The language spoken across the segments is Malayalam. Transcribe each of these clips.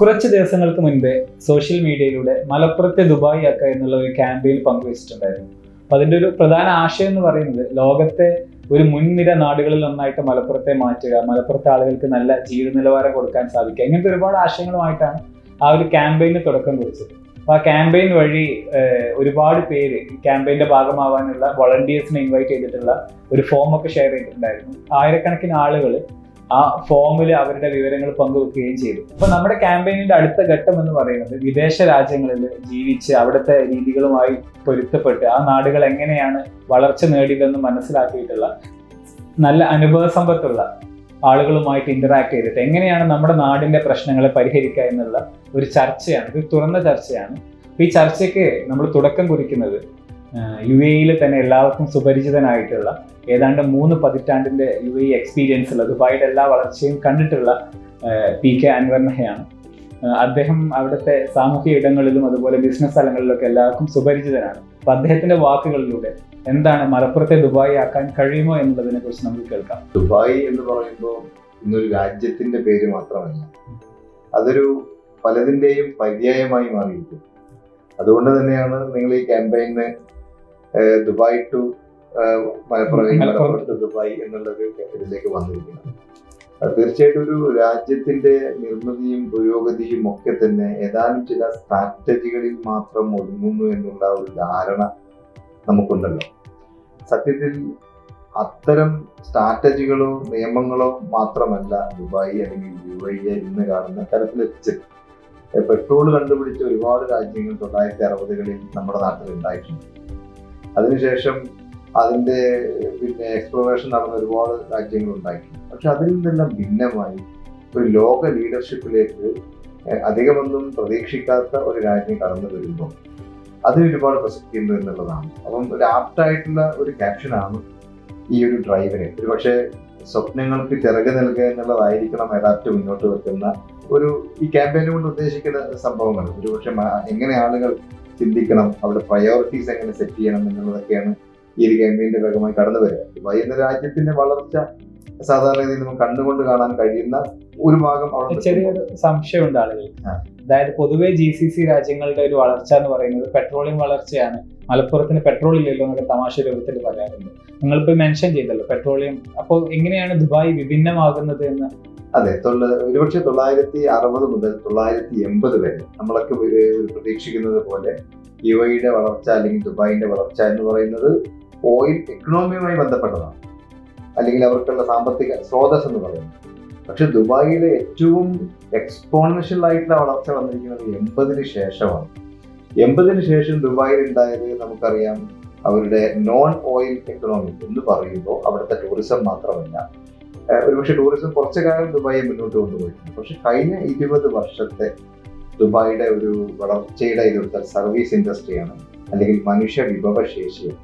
കുറച്ച് ദിവസങ്ങൾക്ക് മുൻപേ സോഷ്യൽ മീഡിയയിലൂടെ മലപ്പുറത്തെ ദുബായ് ആക്കുക എന്നുള്ള ഒരു ക്യാമ്പയിൻ പങ്കുവച്ചിട്ടുണ്ടായിരുന്നു അപ്പൊ അതിന്റെ ഒരു പ്രധാന ആശയം എന്ന് പറയുന്നത് ലോകത്തെ ഒരു മുൻനിര നാടുകളിൽ ഒന്നായിട്ട് മലപ്പുറത്തെ മാറ്റുക മലപ്പുറത്തെ ആളുകൾക്ക് നല്ല ജീവിത നിലവാരം കൊടുക്കാൻ സാധിക്കുക ഇങ്ങനത്തെ ഒരുപാട് ആശയങ്ങളുമായിട്ടാണ് ആ ഒരു ക്യാമ്പയിന് തുടക്കം കുറിച്ചത് അപ്പൊ ആ ക്യാമ്പയിൻ വഴി ഏഹ്, ഒരുപാട് പേര് ഈ ക്യാമ്പയിന്റെ ഭാഗമാവാനുള്ള വോളണ്ടിയേഴ്സിനെ ഇൻവൈറ്റ് ചെയ്തിട്ടുള്ള ഒരു ഫോം ഒക്കെ ഷെയർ ചെയ്തിട്ടുണ്ടായിരുന്നു ആയിരക്കണക്കിന് ആളുകൾ ആ ഫോമിൽ അവരുടെ വിവരങ്ങൾ പങ്കുവെക്കുകയും ചെയ്തു അപ്പൊ നമ്മുടെ ക്യാമ്പയിനിന്റെ അടുത്ത ഘട്ടം എന്ന് പറയുന്നത് വിദേശ രാജ്യങ്ങളിൽ ജീവിച്ച് അവിടുത്തെ രീതികളുമായി പൊരുത്തപ്പെട്ട് ആ നാടുകൾ എങ്ങനെയാണ് വളർച്ച നേടിയതെന്ന് മനസ്സിലാക്കിയിട്ടുള്ള നല്ല അനുഭവ സമ്പത്തുള്ള ആളുകളുമായിട്ട് ഇന്ററാക്ട് ചെയ്തിട്ട് എങ്ങനെയാണ് നമ്മുടെ നാടിന്റെ പ്രശ്നങ്ങളെ പരിഹരിക്കുക എന്നുള്ള ഒരു ചർച്ചയാണ് ഇത് തുറന്ന ചർച്ചയാണ് അപ്പൊ ഈ ചർച്ചയ്ക്ക് നമ്മൾ തുടക്കം കുറിക്കുന്നത് യു എയിൽ തന്നെ എല്ലാവർക്കും സുപരിചിതനായിട്ടുള്ള ഏതാണ്ട് മൂന്ന് പതിറ്റാണ്ടിന്റെ യു എ എക്സ്പീരിയൻസ് ഉള്ള ദുബായിയുടെ എല്ലാ വളർച്ചയും കണ്ടിട്ടുള്ള പി കെ അൻവർണഹയാണ് ആഹ് അദ്ദേഹം അവിടുത്തെ സാമൂഹിക ഇടങ്ങളിലും അതുപോലെ ബിസിനസ് സ്ഥലങ്ങളിലൊക്കെ എല്ലാവർക്കും സുപരിചിതനാണ് അപ്പൊ അദ്ദേഹത്തിന്റെ വാക്കുകളിലൂടെ എന്താണ് മലപ്പുറത്തെ ദുബായി ആക്കാൻ കഴിയുമോ എന്നുള്ളതിനെ കുറിച്ച് നമുക്ക് കേൾക്കാം ദുബായ് എന്ന് പറയുമ്പോൾ ഇന്നൊരു രാജ്യത്തിന്റെ പേര് മാത്രമല്ല അതൊരു പലതിന്റെയും പര്യായമായി മാറിയിരിക്കും അതുകൊണ്ട് തന്നെയാണ് നിങ്ങൾ ഈ ക്യാമ്പയിന് Dubai to Malappuram Malappuram. Malappuram to Dubai എന്നുള്ളൊരു ഇതിലേക്ക് വന്നിരിക്കുന്നത് അത് തീർച്ചയായിട്ടും ഒരു രാജ്യത്തിന്റെ നിർമ്മിതിയും പുരോഗതിയും ഒക്കെ തന്നെ ഏതാനും ചില സ്ട്രാറ്റജികളിൽ മാത്രം ഒതുങ്ങുന്നു എന്നുള്ള ഒരു ധാരണ നമുക്കുണ്ടല്ലോ സത്യത്തിൽ അത്തരം സ്ട്രാറ്റജികളോ നിയമങ്ങളോ മാത്രമല്ല ദുബായ് അല്ലെങ്കിൽ യു എ ഇന്ന് കാണുന്ന തരത്തിലെത്തിച്ചത് ഏഹ് പെട്രോൾ കണ്ടുപിടിച്ച ഒരുപാട് രാജ്യങ്ങൾ തൊള്ളായിരത്തി അറുപതുകളിൽ നമ്മുടെ നാട്ടിൽ ഉണ്ടായിട്ടുണ്ട് അതിനുശേഷം അതിന്റെ പിന്നെ എക്സ്പ്ലോറേഷൻ നടന്ന ഒരുപാട് രാജ്യങ്ങൾ ഉണ്ടായിട്ടുണ്ട് പക്ഷെ അതിൽ നിന്നെല്ലാം ഭിന്നമായി ഒരു ലോക ലീഡർഷിപ്പിലേക്ക് ഏഹ് അധികമൊന്നും പ്രതീക്ഷിക്കാത്ത ഒരു രാജ്യം കടന്നു വരുമ്പോൾ അതിന് ഒരുപാട് പ്രസക്തിയുണ്ട് എന്നുള്ളതാണ് അപ്പം ഒരു ആപ്റ്റായിട്ടുള്ള ഒരു ക്യാപ്ഷനാണ് ഈ ഒരു ഡ്രൈവിന് ഒരു പക്ഷേ സ്വപ്നങ്ങൾക്ക് ചിറക് നൽകുക എന്നുള്ളതായിരിക്കണം അഡാപ്റ്റ് മുന്നോട്ട് വെക്കുന്ന ഒരു ഈ ക്യാമ്പയിൻ കൊണ്ട് ഉദ്ദേശിക്കുന്ന സംഭവങ്ങൾ ഒരുപക്ഷെ മ- എങ്ങനെ ആളുകൾ ചിന്തിക്കണം അവിടെ പ്രയോറിറ്റീസ് എങ്ങനെ സെറ്റ് ചെയ്യണം എന്നുള്ളതൊക്കെയാണ് ഈ ഒരു ക്യാമ്പയിന്റെ ഭാഗമായി കടന്നു വരിക ദുബായ് എന്ന രാജ്യത്തിന്റെ വളർച്ച സാധാരണ രീതിയിൽ നമുക്ക് കണ്ടുകൊണ്ട് കാണാൻ കഴിയുന്ന ഒരു ഭാഗം അവിടെ നിൽക്കുമ്പോൾ ചെറിയൊരു സംശയമുണ്ട് ആളുകൾ ആ. അതായത് പൊതുവെ ജി സി സി രാജ്യങ്ങളുടെ ഒരു വളർച്ച എന്ന് പറയുന്നത് പെട്രോളിയം വളർച്ചയാണ് മലപ്പുറത്തിന് പെട്രോൾ ഇല്ലല്ലോ എന്നൊക്കെ തമാശ രൂപത്തിൽ പറയാറുണ്ട് നിങ്ങളിപ്പോ മെൻഷൻ ചെയ്തല്ലോ പെട്രോളിയം അപ്പോൾ എങ്ങനെയാണ് ദുബായ് വിഭിന്നമാകുന്നത് എന്ന് അതെ തൊള്ള ഒരുപക്ഷെ തൊള്ളായിരത്തി അറുപത് മുതൽ തൊള്ളായിരത്തി എൺപത് വരെ നമ്മളൊക്കെ ഒരു- ഒരു പ്രതീക്ഷിക്കുന്നത് പോലെ യു ഐയുടെ വളർച്ച അല്ലെങ്കിൽ ദുബായിന്റെ വളർച്ച എന്ന് പറയുന്നത് ഓയിൽ എക്കണോമിയുമായി ബന്ധപ്പെട്ടതാണ് അല്ലെങ്കിൽ അവർക്കുള്ള സാമ്പത്തിക സ്രോതസ് എന്ന് പറയുന്നത് പക്ഷെ ദുബായിലെ ഏറ്റവും എക്സ്പോണൻഷ്യൽ ആയിട്ടുള്ള വളർച്ച വന്നിരിക്കുന്നത് എൺപതിന് ശേഷമാണ് എൺപതിന് ശേഷം ദുബായിൽ ഉണ്ടായത് നമുക്കറിയാം അവരുടെ നോൺ ഓയിൽ എക്കണോമി എന്ന് പറയുമ്പോൾ അവിടുത്തെ ടൂറിസം മാത്രമല്ല ഏഹ് ഒരുപക്ഷെ ടൂറിസം കുറച്ചു കാലം ദുബായെ മുന്നോട്ട് കൊണ്ടുപോയിട്ടുണ്ട് പക്ഷെ കഴിഞ്ഞ ഇരുപത് വർഷത്തെ ദുബായിയുടെ ഒരു വളർച്ചയുടെ ഇതെടുത്താൽ സർവീസ് ഇൻഡസ്ട്രിയാണ് അല്ലെങ്കിൽ മനുഷ്യ വിഭവശേഷിയാണ്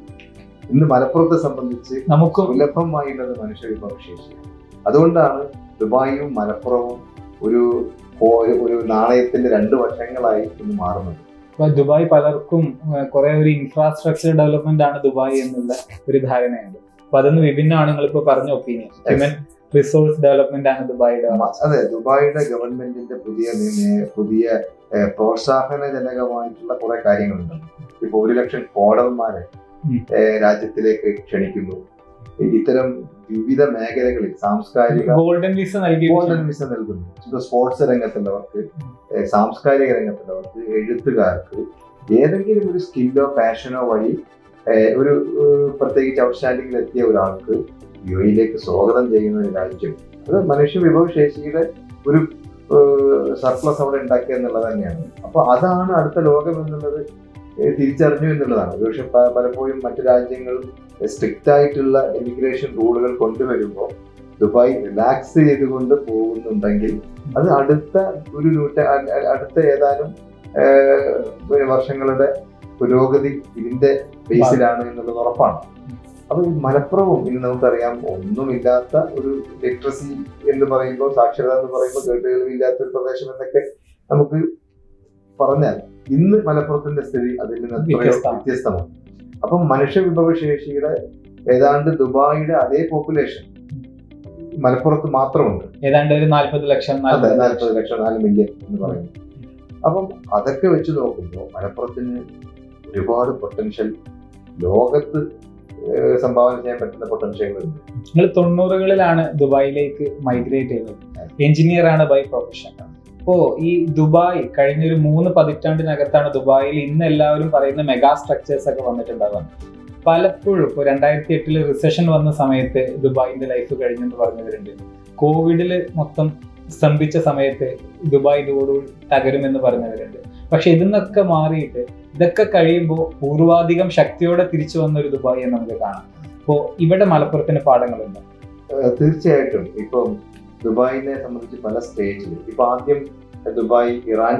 ഇന്ന് മലപ്പുറത്തെ സംബന്ധിച്ച് നമുക്കും സുലഭമായുള്ളത് മനുഷ്യ വിഭവശേഷിയാണ് അതുകൊണ്ടാണ് ദുബായും മലപ്പുറവും ഒരു ഒരു- ഒരു നാണയത്തിന്റെ രണ്ട് വശങ്ങളായി ഇന്ന് മാറുന്നത് ഇപ്പൊ ദുബായ് പലർക്കും ഏഹ്, കുറെ ഒരു ഇൻഫ്രാസ്ട്രക്ചർ ഡെവലപ്മെന്റ് ആണ് ദുബായ് എന്നുള്ള ഒരു ധാരണയുണ്ട് അപ്പൊ അതൊന്ന് വിഭിന്നമാണ് നിങ്ങൾ ഇപ്പൊ പറഞ്ഞ ഒപ്പീനിയൻ ഹ്യൂമൻ റിസോഴ്സ് ഡെവലപ്മെന്റ് ആണ് ദുബായിയുടെ വളർച്ച. അതെ ദുബായിയുടെ ഗവൺമെന്റിന്റെ പുതിയ നിയ- പുതിയ ഏഹ്, പ്രോത്സാഹനജനകമായിട്ടുള്ള കുറെ കാര്യങ്ങളുണ്ട് ഇപ്പൊ ഒരു ലക്ഷം കോഡർമാരെ ഉം. ഏഹ്, രാജ്യത്തിലേക്ക് ക്ഷണിക്കുന്നു ഇത്തരം വിവിധ മേഖലകളിൽ സാംസ്കാരിക ഗോൾഡൻ വിസ നൽകി ഗോൾഡൻ വിസ നൽകുന്നു ഇപ്പൊ സ്പോർട്സ് രംഗത്തുള്ളവർക്ക് ഏഹ്, സാംസ്കാരിക രംഗത്തുള്ളവർക്ക് എഴുത്തുകാർക്ക് ഏതെങ്കിലും ഒരു സ്കില്ലോ പാഷനോ വഴി ഏഹ്, ഒരു ഏഹ്, പ്രത്യേകിച്ച് ഔട്ട്സ്റ്റാൻഡിംഗിൽ എത്തിയ ഒരാൾക്ക് യു എയിലേക്ക് സ്വാഗതം ചെയ്യുന്ന ഒരു രാജ്യം അത് മനുഷ്യ വിഭവശേഷിയുടെ ഒരു സർപ്ലസ് അവിടെ ഉണ്ടാക്കുക എന്നുള്ളത് തന്നെയാണ് അപ്പൊ അതാണ് അടുത്ത ലോകം എന്നുള്ളത് ഏഹ്, തിരിച്ചറിഞ്ഞു എന്നുള്ളതാണ് പക്ഷെ പലപ്പോഴും മറ്റു രാജ്യങ്ങൾ സ്ട്രിക്റ്റ് ആയിട്ടുള്ള ഇമിഗ്രേഷൻ റൂളുകൾ കൊണ്ടുവരുമ്പോൾ ദുബായ് റിലാക്സ് ചെയ്തുകൊണ്ട് പോകുന്നുണ്ടെങ്കിൽ അത് അടുത്ത ഒരു നൂറ്റ അ- അ- അടുത്ത ഏതാനും ഏഹ്, ഒരു വർഷങ്ങളുടെ പുരോഗതി ഇതിന്റെ ബേസിലാണ് എന്നുള്ളത് ഉറപ്പാണ് അപ്പൊ ഈ മലപ്പുറവും ഇന്ന് നമുക്കറിയാം ഒന്നുമില്ലാത്ത ഒരു ലിറ്ററസി എന്ന് പറയുമ്പോൾ സാക്ഷരത എന്ന് പറയുമ്പോൾ കേട്ടുകളില്ലാത്ത ഒരു പ്രദേശം എന്നൊക്കെ നമുക്ക് പറഞ്ഞാൽ ഇന്ന് മലപ്പുറത്തിന്റെ സ്ഥിതി അതിൽ നിന്ന് എത്രയോ വ്യത്യസ്തമാണ്. വ്യത്യസ്തമാണ് അപ്പം മനുഷ്യ വിഭവശേഷിയുടെ ഏതാണ്ട് ദുബായിയുടെ അതേ പോപ്പുലേഷൻ മലപ്പുറത്ത് മാത്രമുണ്ട് ഏതാണ്ട് ഒരു നാല്പത് ലക്ഷം അതെ നാല്പത് നാൽപ്പത് ലക്ഷം നാല് മില്യൺ എന്ന് പറയുന്നു അപ്പം അതൊക്കെ വെച്ച് നോക്കുമ്പോൾ മലപ്പുറത്തിന് ഒരുപാട് പൊട്ടൻഷ്യൽ ലോകത്ത് ഏഹ് സംഭാവന ചെയ്യാൻ പറ്റുന്ന പൊട്ടൻഷ്യലുകളുണ്ട് നിങ്ങൾ തൊണ്ണൂറുകളിലാണ് ദുബായിലേക്ക് മൈഗ്രേറ്റ് ചെയ്തത് എഞ്ചിനീയർ ആണ് ബൈ പ്രൊഫഷൻ അപ്പോ ഈ ദുബായ് കഴിഞ്ഞൊരു മൂന്ന് പതിറ്റാണ്ടിനകത്താണ് ദുബായിൽ ഇന്ന് എല്ലാവരും പറയുന്ന മെഗാ സ്ട്രക്ചേഴ്സ് ഒക്കെ വന്നിട്ടുണ്ടാവുക പലപ്പോഴും ഇപ്പോൾ രണ്ടായിരത്തി എട്ടില് റിസഷൻ വന്ന സമയത്ത് ദുബായിന്റെ ലൈഫ് കഴിഞ്ഞെന്ന് പറഞ്ഞവരുണ്ട് കോവിഡില് മൊത്തം സ്തംഭിച്ച സമയത്ത് ദുബായ് ഇതോടുകൂടി തകരുമെന്ന് പറഞ്ഞവരുണ്ട് പക്ഷെ ഇതിന്നൊക്കെ മാറിയിട്ട് ഇതൊക്കെ കഴിയുമ്പോൾ പൂർവാധികം ശക്തിയോടെ തിരിച്ചു വന്ന ഒരു ദുബായി നമുക്ക് കാണാം അപ്പോൾ ഇവിടെ മലപ്പുറത്തിന് പാഠങ്ങളുണ്ട് ഏഹ് തീർച്ചയായിട്ടും ഇപ്പം ദുബായിനെ സംബന്ധിച്ച് പല സ്റ്റേജിൽ ഇപ്പൊ ആദ്യം ദുബായ് ഇറാൻ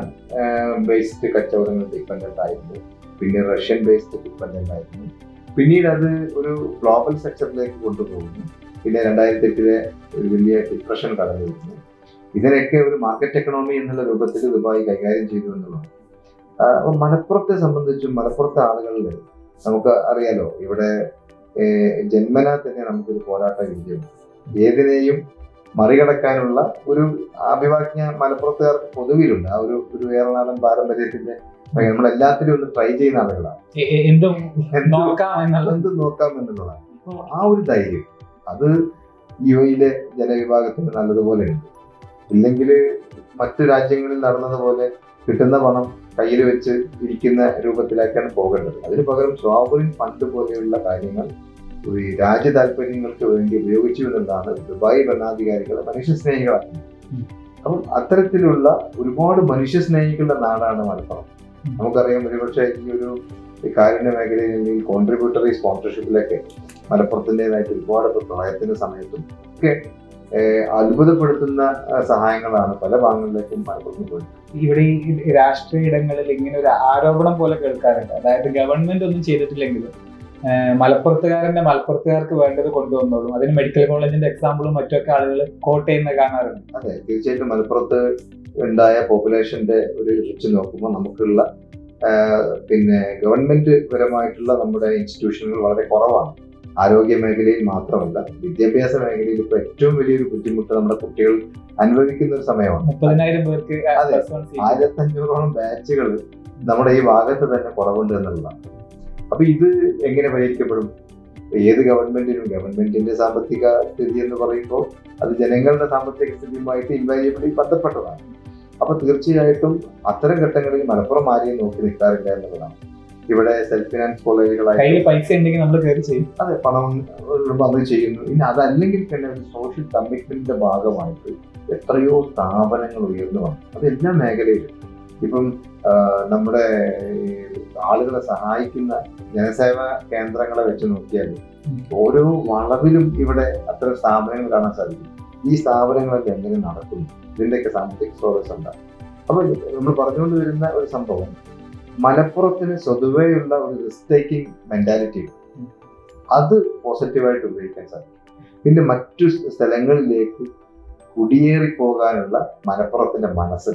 ബേസ്ഡ് കച്ചവടങ്ങൾ ഡിപ്പെൻഡന്റ് ആയിരുന്നു പിന്നെ റഷ്യൻ ബേസ്ഡ് ഡിപ്പെൻഡന്റ് ആയിരുന്നു പിന്നീട് അത് ഒരു ഗ്ലോബൽ സെക്ടറിലേക്ക് കൊണ്ടുപോകുന്നു പിന്നെ രണ്ടായിരത്തി എട്ടിലെ ഒരു വലിയ ഡിപ്രഷൻ കടന്നു വരുന്നു ഇതിനൊക്കെ ഒരു മാർക്കറ്റ് എക്കണോമി എന്നുള്ള രൂപത്തിൽ ദുബായ് കൈകാര്യം ചെയ്തു എന്നുള്ളതാണ് ആ, അപ്പൊ മലപ്പുറത്തെ സംബന്ധിച്ചും മലപ്പുറത്തെ ആളുകളിൽ നമുക്ക് അറിയാലോ ഇവിടെ ഏഹ്, ജന്മനാ തന്നെ നമുക്കൊരു പോരാട്ട രീതിയുണ്ട് ഏതിനെയും മറികടക്കാനുള്ള ഒരു അഭിവാജ്ഞ മലപ്പുറത്തുകാർക്ക് പൊതുവിലുണ്ട് ആ ഒരു ഒരു ഏറനാടൻ പാരമ്പര്യത്തിന്റെ നമ്മൾ എല്ലാത്തിലും ഒന്ന് ട്രൈ ചെയ്യുന്ന ആളുകളാണ് എ- എ- എന്തും എന്ത് നോക്കാം എന്നുള്ളത് എന്ത് നോക്കാം എന്നുള്ളതാണ് അപ്പൊ ആ ഒരു ധൈര്യം അത് യുഎയിലെ ജനവിഭാഗത്തിന് നല്ലതുപോലെ ഉണ്ട് ഇല്ലെങ്കിൽ മറ്റു രാജ്യങ്ങളിൽ നടന്നതുപോലെ കിട്ടുന്ന പണം കയ്യിൽ വെച്ച് ഇരിക്കുന്ന രൂപത്തിലേക്കാണ് പോകേണ്ടത് അതിന് പകരം സോവറിൻ ഫണ്ട് പോലെയുള്ള കാര്യങ്ങൾ ഈ രാജ്യ താല്പര്യങ്ങൾക്ക് വേണ്ടി ഉപയോഗിച്ചു എന്നുള്ളതാണ് ദുബായ് ഭരണാധികാരികൾ മനുഷ്യസ്നേഹികളാക്കുന്നത് ഉം. അപ്പം അത്തരത്തിലുള്ള ഒരുപാട് മനുഷ്യസ്നേഹികളുടെ നാടാണ് മലപ്പുറം ഉം. നമുക്കറിയാം ഒരുപക്ഷെ ഈ ഒരു ഈ കാരുണ്യ മേഖലയിൽ ഈ കോൺട്രിബ്യൂട്ടറി സ്പോൺസർഷിപ്പിലൊക്കെ മലപ്പുറത്തിൻ്റെതായിട്ട് ഒരുപാട് ഇപ്പൊ പ്രളയത്തിന്റെ സമയത്തും ഒക്കെ ഏഹ്, അത്ഭുതപ്പെടുത്തുന്ന ആ, സഹായങ്ങളാണ് പല ഭാഗങ്ങളിലേക്കും മലപ്പുറത്ത് പോയത് ഇവിടെ ഈ രാഷ്ട്രീയ ഇടങ്ങളിൽ ഇങ്ങനെ ഒരു ആരോപണം പോലെ കേൾക്കാറുണ്ട് അതായത് ഗവൺമെന്റ് ഒന്നും ചെയ്തിട്ടില്ലെങ്കിലും ഏഹ് മലപ്പുറത്തുകാരന്റെ മലപ്പുറത്തുകാർക്ക് വേണ്ടത് കൊണ്ടുവന്നോളും അതിന് മെഡിക്കൽ കോളേജിന്റെ എക്സാമ്പിളും മറ്റൊക്കെ ആളുകൾ കോട്ട് ചെയ്യുന്ന കാണാറുണ്ട് അതെ തീർച്ചയായിട്ടും മലപ്പുറത്ത് ഉണ്ടായ പോപ്പുലേഷന്റെ ഒരു വെച്ച് നോക്കുമ്പോൾ നമുക്കുള്ള ആ, പിന്നെ ഗവൺമെന്റ് പരമായിട്ടുള്ള നമ്മുടെ ഇൻസ്റ്റിറ്റ്യൂഷനുകൾ വളരെ കുറവാണ് ആരോഗ്യ മേഖലയിൽ മാത്രമല്ല വിദ്യാഭ്യാസ മേഖലയിൽ ഇപ്പൊ ഏറ്റവും വലിയൊരു ബുദ്ധിമുട്ട് നമ്മുടെ കുട്ടികൾ അനുഭവിക്കുന്ന ഒരു സമയമാണ് മുപ്പതിനായിരം പേർക്ക് അതെ. plus one seat. ആയിരത്തി അഞ്ഞൂറോളം ബാച്ചുകൾ നമ്മുടെ ഈ ഭാഗത്ത് തന്നെ കുറവുണ്ട് എന്നുള്ളതാണ് അപ്പൊ ഇത് എങ്ങനെ പരിഹരിക്കപ്പെടും ഏത് ഗവൺമെന്റിനും ഗവൺമെന്റിന്റെ സാമ്പത്തിക സ്ഥിതി എന്ന് പറയുമ്പോൾ അത് ജനങ്ങളുടെ സാമ്പത്തിക സ്ഥിതിയുമായിട്ട് ഇൻവാരിയബിളി ബന്ധപ്പെട്ടതാണ് അപ്പൊ തീർച്ചയായിട്ടും അത്തരം ഘട്ടങ്ങളിൽ മലപ്പുറം ആരെയും നോക്കി നിൽക്കാറില്ല എന്നുള്ളതാണ് ഇവിടെ സെൽഫ് ഫിനാൻസ് കോളേജുകളായിട്ട് കയ്യിൽ പൈസ ഉണ്ടെങ്കിൽ നമ്മൾ കയറി ചെയ്യും അതെ പണം അത് ചെയ്യുന്നു ഇനി അതല്ലെങ്കിൽ തന്നെ ഒരു സോഷ്യൽ കമ്മിറ്റ്മെന്റിന്റെ ഭാഗമായിട്ട് എത്രയോ സ്ഥാപനങ്ങൾ ഉയർന്നു വന്നു അത് എല്ലാ മേഖലയിലും ഇപ്പം ആ, നമ്മുടെ ഈ ആളുകളെ സഹായിക്കുന്ന ജനസേവാ കേന്ദ്രങ്ങളെ വെച്ച് നോക്കിയാൽ ഉം. ഓരോ വളവിലും ഇവിടെ അത്തരം സ്ഥാപനങ്ങൾ കാണാൻ സാധിക്കും ഈ സ്ഥാപനങ്ങളൊക്കെ എങ്ങനെ നടക്കുന്നു ഇതിന്റെയൊക്കെ സാമ്പത്തിക സ്രോതസ് ഉണ്ടാകും അപ്പൊ നമ്മൾ പറഞ്ഞുകൊണ്ട് വരുന്ന ഒരു സംഭവം മലപ്പുറത്തിന് സ്വതവേയുള്ള ഒരു റിസ്ക് ടേക്കിംഗ് മെന്റാലിറ്റി ഉം. അത് പോസിറ്റീവായിട്ട് ഉപയോഗിക്കാൻ സാധിക്കും പിന്നെ മറ്റു സ്ഥലങ്ങളിലേക്ക് കുടിയേറി പോകാനുള്ള മലപ്പുറത്തിന്റെ മനസ്സ്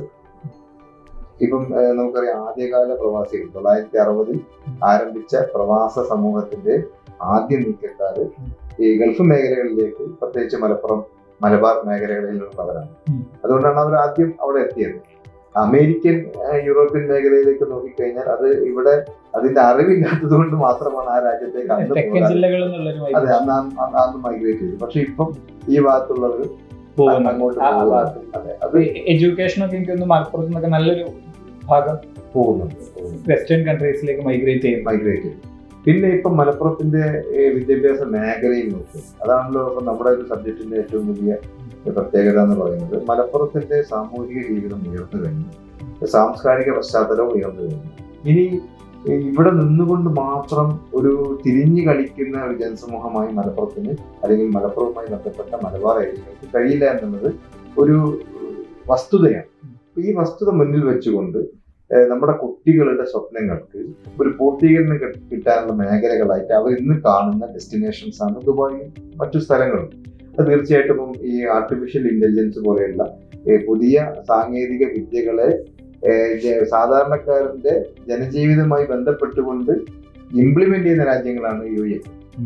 ഇപ്പം ഏഹ്, നമുക്കറിയാം ആദ്യകാല പ്രവാസികൾ തൊള്ളായിരത്തി അറുപതിൽ ആരംഭിച്ച പ്രവാസ സമൂഹത്തിന്റെ ആദ്യ നീക്കക്കാര് ഈ ഗൾഫ് മേഖലകളിലേക്ക് പ്രത്യേകിച്ച് മലപ്പുറം മലബാർ മേഖലകളിൽ നിന്നുള്ളവരാണ് ഉം. അതുകൊണ്ടാണ് അവർ ആദ്യം അവിടെ എത്തിയത് അമേരിക്കൻ ഏഹ്, യൂറോപ്യൻ മേഖലയിലേക്ക് നോക്കിക്കഴിഞ്ഞാൽ അത് ഇവിടെ അതിന്റെ അറിവില്ലാത്തത് കൊണ്ട് മാത്രമാണ് ആ രാജ്യത്തേക്ക് അന്ന് തെക്കൻ പോകാൻ ജില്ലകളിൽ നിന്നുള്ളൊരു അതെ migration അന്ന് അന്ന് അന്ന് അന്ന് മൈഗ്രേറ്റ് ചെയ്തു പക്ഷെ ഇപ്പം ഈ ഭാഗത്തുള്ളവർ പോകുന്നു അങ്ങോട്ട് ആ പോകുന്നു. ഭാഗത്ത്. അതെ അത് എഡ്യൂക്കേഷൻ ഒക്കെ എനിക്ക് തോന്നുന്നു മലപ്പുറത്ത് നിന്നൊക്കെ നല്ലൊരു ഭാഗം പോകുന്നുണ്ട് പോകുന്നു വെസ്റ്റേൺ കൺട്രീസിലേക്ക് മൈഗ്രേറ്റ് ചെയ്യുന്നു മൈഗ്രേറ്റ് ചെയ്തു പിന്നെ ഇപ്പം മലപ്പുറത്തിന്റെ ഏഹ്, വിദ്യാഭ്യാസ മേഖലയിൽ നോക്കും അതാണല്ലോ ഇപ്പം നമ്മുടെ ഒരു സബ്ജക്റ്റിന്റെ ഏറ്റവും വലിയ പ്രത്യേകത എന്ന് പറയുന്നത് മലപ്പുറത്തിന്റെ സാമൂഹിക ജീവിതം ഉയർന്നു കഴിഞ്ഞു സാംസ്കാരിക പശ്ചാത്തലവും ഉയർന്നു കഴിഞ്ഞു ഇനി ഏഹ്, ഇവിടെ നിന്നുകൊണ്ട് മാത്രം ഒരു തിരിഞ്ഞു കളിക്കുന്ന ഒരു ജനസമൂഹമായി മലപ്പുറത്തിന് അല്ലെങ്കിൽ മലപ്പുറവുമായി ബന്ധപ്പെട്ട മലബാർ ഏരിയകൾക്ക് കഴിയില്ല എന്നുള്ളത് ഒരു വസ്തുതയാണ് അപ്പൊ ഈ വസ്തുത മുന്നിൽ വെച്ചുകൊണ്ട് ഏഹ്, നമ്മുടെ കുട്ടികളുടെ സ്വപ്നങ്ങൾക്ക് ഒരു പൂർത്തീകരണം കി- കിട്ടാനുള്ള മേഖലകളായിട്ട് അവർ ഇന്ന് കാണുന്ന ഡെസ്റ്റിനേഷൻസ് ആണ് ദുബായും മറ്റു സ്ഥലങ്ങളും അത് തീർച്ചയായിട്ടും ഇപ്പം ഈ ആർട്ടിഫിഷ്യൽ ഇന്റലിജൻസ് പോലെയുള്ള ഏഹ്, പുതിയ സാങ്കേതിക വിദ്യകളെ ഏഹ്, ജ- സാധാരണക്കാരന്റെ ജനജീവിതവുമായി ബന്ധപ്പെട്ടുകൊണ്ട് ഇംപ്ലിമെന്റ് ചെയ്യുന്ന രാജ്യങ്ങളാണ് യു എ ഉം.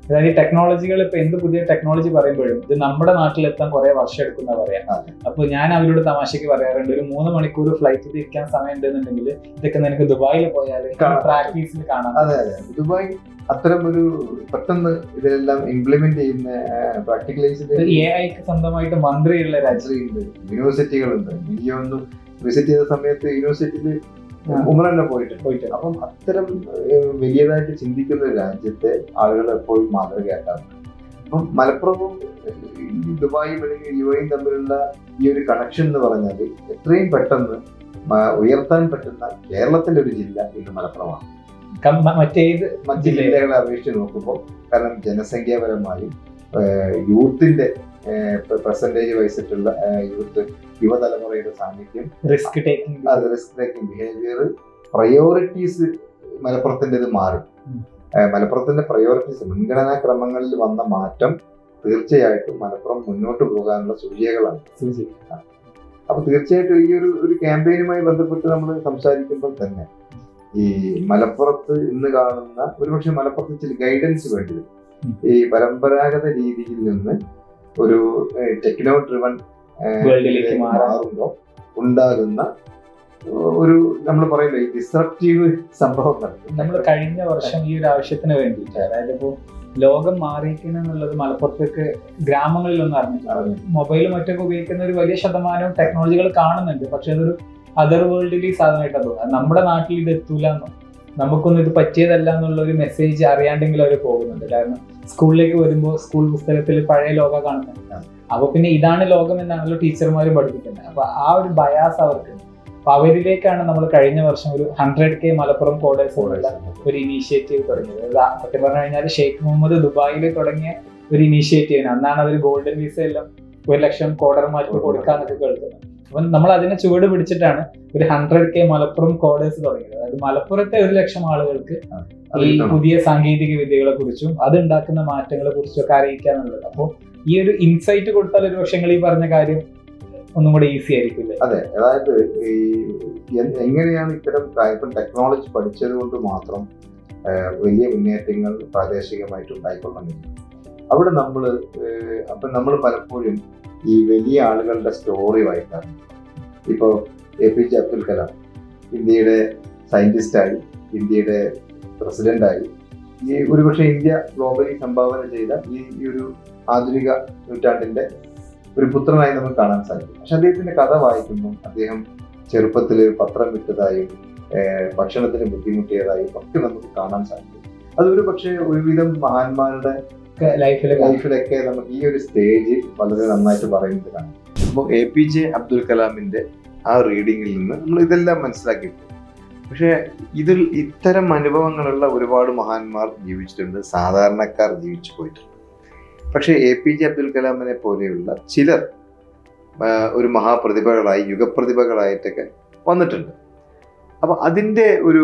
അതായത് ഈ ടെക്നോളജികൾ ഇപ്പൊ എന്ത് പുതിയ ടെക്നോളജി പറയുമ്പോഴും ഇത് നമ്മുടെ നാട്ടിലെത്താൻ കുറെ വർഷം എടുക്കുന്ന പറയാം അതെ. അപ്പൊ ഞാൻ അവരോട് തമാശക്ക് പറയാറുണ്ട് ഒരു മൂന്ന് മണിക്കൂർ ഫ്ലൈറ്റിൽ ഇരിക്കാൻ സമയം ഉണ്ടെന്നുണ്ടെങ്കിൽ ഇതൊക്കെ നിനക്ക് ദുബായിൽ പോയാൽ കാണാം. പ്രാക്ടീസിൽ കാണാം അതെ അതെ ദുബായ് അത്തരം ഒരു പെട്ടെന്ന് ഇതിലെല്ലാം ഇംപ്ലിമെന്റ് ചെയ്യുന്ന പ്രാക്ടിക്കലൈസ് എ ഐക്ക് സ്വന്തമായിട്ട് മന്ത്രിയുള്ള രാജ്യം ഉണ്ട് യൂണിവേഴ്സിറ്റികളുണ്ട് എനിക്ക് തോന്നുന്നു വിസിറ്റ് ചെയ്ത സമയത്ത് യൂണിവേഴ്സിറ്റിയിൽ ആ. ഉമറന്നെ പോയിട്ടുണ്ട് പോയിട്ട് അപ്പം അത്തരം ഏഹ്, വലിയതായിട്ട് ചിന്തിക്കുന്ന ഒരു രാജ്യത്തെ ആളുകൾ എപ്പോഴും മാതൃകയാക്കാറുണ്ട് അപ്പം മലപ്പുറവും ഏഹ്, ഈ ദുബായും അല്ലെങ്കിൽ യു എയും തമ്മിലുള്ള ഈ ഒരു കണക്ഷൻ എന്ന് പറഞ്ഞാൽ എത്രയും പെട്ടെന്ന് മ- ഉയർത്താൻ പറ്റുന്ന കേരളത്തിന്റെ ഒരു ജില്ല ഇന്ന് മലപ്പുറമാണ് കം- മ- മറ്റേത് മറ്റ് ജില്ലയെ- ജില്ലകളെ അപേക്ഷിച്ച് നോക്കുമ്പോൾ കാരണം ജനസംഖ്യാപരമായും ഏഹ്, യൂത്തിന്റെ പെർസെൻറ്റേജ് വഹിച്ചിട്ടുള്ള ഏഹ്, യൂത്ത് യുവതലമുറയുടെ സാന്നിധ്യം റിസ്ക് ടേക്കിംഗ് അത് റിസ്ക് ടേക്കിംഗ് ബിഹേവിയർ പ്രയോറിറ്റീസ് മലപ്പുറത്തിൻ്റെത് മാറി ഉം. ഏഹ് മലപ്പുറത്തിന്റെ പ്രയോറിറ്റീസ് മുൻഗണനാ ക്രമങ്ങളിൽ വന്ന മാറ്റം തീർച്ചയായിട്ടും മലപ്പുറം മുന്നോട്ട് പോകാനുള്ള സൂചികകളാണ് സൂചി അപ്പൊ തീർച്ചയായിട്ടും ഈ ഒരു ഒരു ക്യാമ്പയിനുമായി ബന്ധപ്പെട്ട് നമ്മൾ സംസാരിക്കുമ്പോൾ തന്നെ ഈ മലപ്പുറത്ത് ഇന്ന് കാണുന്ന ഒരുപക്ഷെ മലപ്പുറത്ത് ചില ഗൈഡൻസ് വേണ്ടി വരും ഉം. ഈ പരമ്പരാഗത രീതിയിൽ നിന്ന് ഒരു ടെക്നോ ഡ്രിവൺ വേൾഡിലേക്ക് മാറാൻ മാറുമ്പോൾ ഉണ്ടാകുന്ന ഒരു നമ്മൾ പറയുന്നത് ഈ ഡിസ്ട്രക്റ്റീവ് സംഭവങ്ങൾ നമ്മൾ കഴിഞ്ഞ വർഷം ഈ ഒരു ആവശ്യത്തിന് വേണ്ടിയിട്ട് അതായത് ഇപ്പോ ലോകം മാറിയിരിക്കുന്നു എന്നുള്ളത് മലപ്പുറത്തേക്ക് ഗ്രാമങ്ങളിലൊന്നും അറിഞ്ഞിട്ടില്ല മൊബൈൽ മറ്റൊക്കെ ഉപയോഗിക്കുന്ന ഒരു വലിയ ശതമാനം ടെക്നോളജികൾ കാണുന്നുണ്ട് പക്ഷെ അതൊരു അതർ വേൾഡിലി സാധനമായിട്ടാണ് തോന്നുന്നത് നമ്മുടെ നാട്ടിൽ ഇത് എത്തൂല എന്നോ നമുക്കൊന്നും ഇത് പറ്റിയതല്ല എന്നുള്ള ഒരു മെസ്സേജ് അറിയാണ്ടെങ്കിലും അവർ പോകുന്നുണ്ട് കാരണം സ്കൂളിലേക്ക് വരുമ്പോൾ സ്കൂൾ പുസ്തകത്തിൽ പഴയ ലോകം കാണുന്നുണ്ട് അപ്പൊ പിന്നെ ഇതാണ് ലോകം എന്നാണല്ലോ ടീച്ചർമാരും പഠിപ്പിക്കുന്നത് അപ്പൊ ആ ഒരു ബയാസ് അവർക്ക് അപ്പൊ അവരിലേക്കാണ് നമ്മൾ കഴിഞ്ഞ വർഷം ഒരു ഹൺഡ്രഡ് കെ മലപ്പുറം കോഡേഴ്സ് ഒരു ഇനീഷ്യേറ്റീവ് തുടങ്ങിയത് അത് ആ- സത്യം പറഞ്ഞു കഴിഞ്ഞാൽ ഷെയ്ഖ് മുഹമ്മദ് ദുബായിൽ തുടങ്ങിയ ഒരു ഇനീഷ്യേറ്റീവിന് അന്നാണ് അവർ ഗോൾഡൻ വിസ എല്ലാം ഒരു ലക്ഷം കോഡർമാർക്ക് കൊടുക്കാന്നൊക്കെ കേൾക്കുന്നത് അപ്പം നമ്മൾ അതിനെ ചുവട് പിടിച്ചിട്ടാണ് ഒരു ഹൺഡ്രഡ് കെ മലപ്പുറം കോഡേഴ്സ് തുടങ്ങിയത് അതായത് മലപ്പുറത്തെ ഒരു ലക്ഷം ആളുകൾക്ക് ഈ പുതിയ സാങ്കേതിക വിദ്യകളെ കുറിച്ചും അത് ഉണ്ടാക്കുന്ന മാറ്റങ്ങളെ കുറിച്ചും ഒക്കെ അറിയിക്കുക എന്നുള്ളത് അപ്പോൾ ഈ ഒരു ഇൻസൈറ്റ് കൊടുത്താൽ ഒരു പക്ഷേ നിങ്ങൾ ഈ പറഞ്ഞ കാര്യം ഒന്നും കൂടെ ഈസി ആയിരിക്കില്ലേ അതെ അതായത് ഈ എ- എങ്ങനെയാണ് ഇത്തരം കാ- ഇപ്പം ടെക്നോളജി പഠിച്ചത് കൊണ്ട് മാത്രം ആ, വലിയ മുന്നേറ്റങ്ങൾ പ്രാദേശികമായിട്ട് ഉണ്ടായിക്കൊള്ളുന്നില്ല അവിടെ നമ്മൾ അപ്പം നമ്മൾ പലപ്പോഴും ഈ വലിയ ആളുകളുടെ സ്റ്റോറി വായിക്കാറുണ്ട് ഇപ്പോൾ A P J Abdul Kalam ഇന്ത്യയുടെ സയന്റിസ്റ്റായി ഇന്ത്യയുടെ പ്രസിഡന്റായി ഈ ഒരുപക്ഷെ ഇന്ത്യ ഗ്ലോബലി സംഭാവന ചെയ്ത ഈ ഈ ഒരു ആധുനിക നൂറ്റാണ്ടിന്റെ ഒരു പുത്രനായി നമുക്ക് കാണാൻ സാധിക്കും പക്ഷെ അദ്ദേഹത്തിന്റെ കഥ വായിക്കുമ്പോൾ അദ്ദേഹം ചെറുപ്പത്തിൽ പത്രം വിട്ടതായും ഏഹ് ഭക്ഷണത്തിന് ബുദ്ധിമുട്ടിയതായും ഒക്കെ നമുക്ക് കാണാൻ സാധിക്കും അതൊരു പക്ഷേ ഒരുവിധം മഹാന്മാരുടെ ലൈഫിൽ ലൈഫിലൊക്കെ നമുക്ക് ഈ ഒരു സ്റ്റേജ് വളരെ നന്നായിട്ട് പറയുന്നത് കാണാം അപ്പോൾ എ പി ജെ അബ്ദുൽ കലാമിന്റെ ആ റീഡിങ്ങിൽ നിന്ന് നമ്മൾ ഇതെല്ലാം മനസ്സിലാക്കി പക്ഷേ ഇതിൽ ഇത്തരം അനുഭവങ്ങളുള്ള ഒരുപാട് മഹാന്മാർ ജീവിച്ചിട്ടുണ്ട് സാധാരണക്കാർ ജീവിച്ചു പോയിട്ടുണ്ട് പക്ഷേ എ പി ജെ അബ്ദുൽ കലാമിനെ പോലെയുള്ള ചിലർ ആ, ഒരു മഹാപ്രതിഭകളായി യുഗപ്രതിഭകളായിട്ടൊക്കെ വന്നിട്ടുണ്ട് അപ്പൊ അതിൻ്റെ ഒരു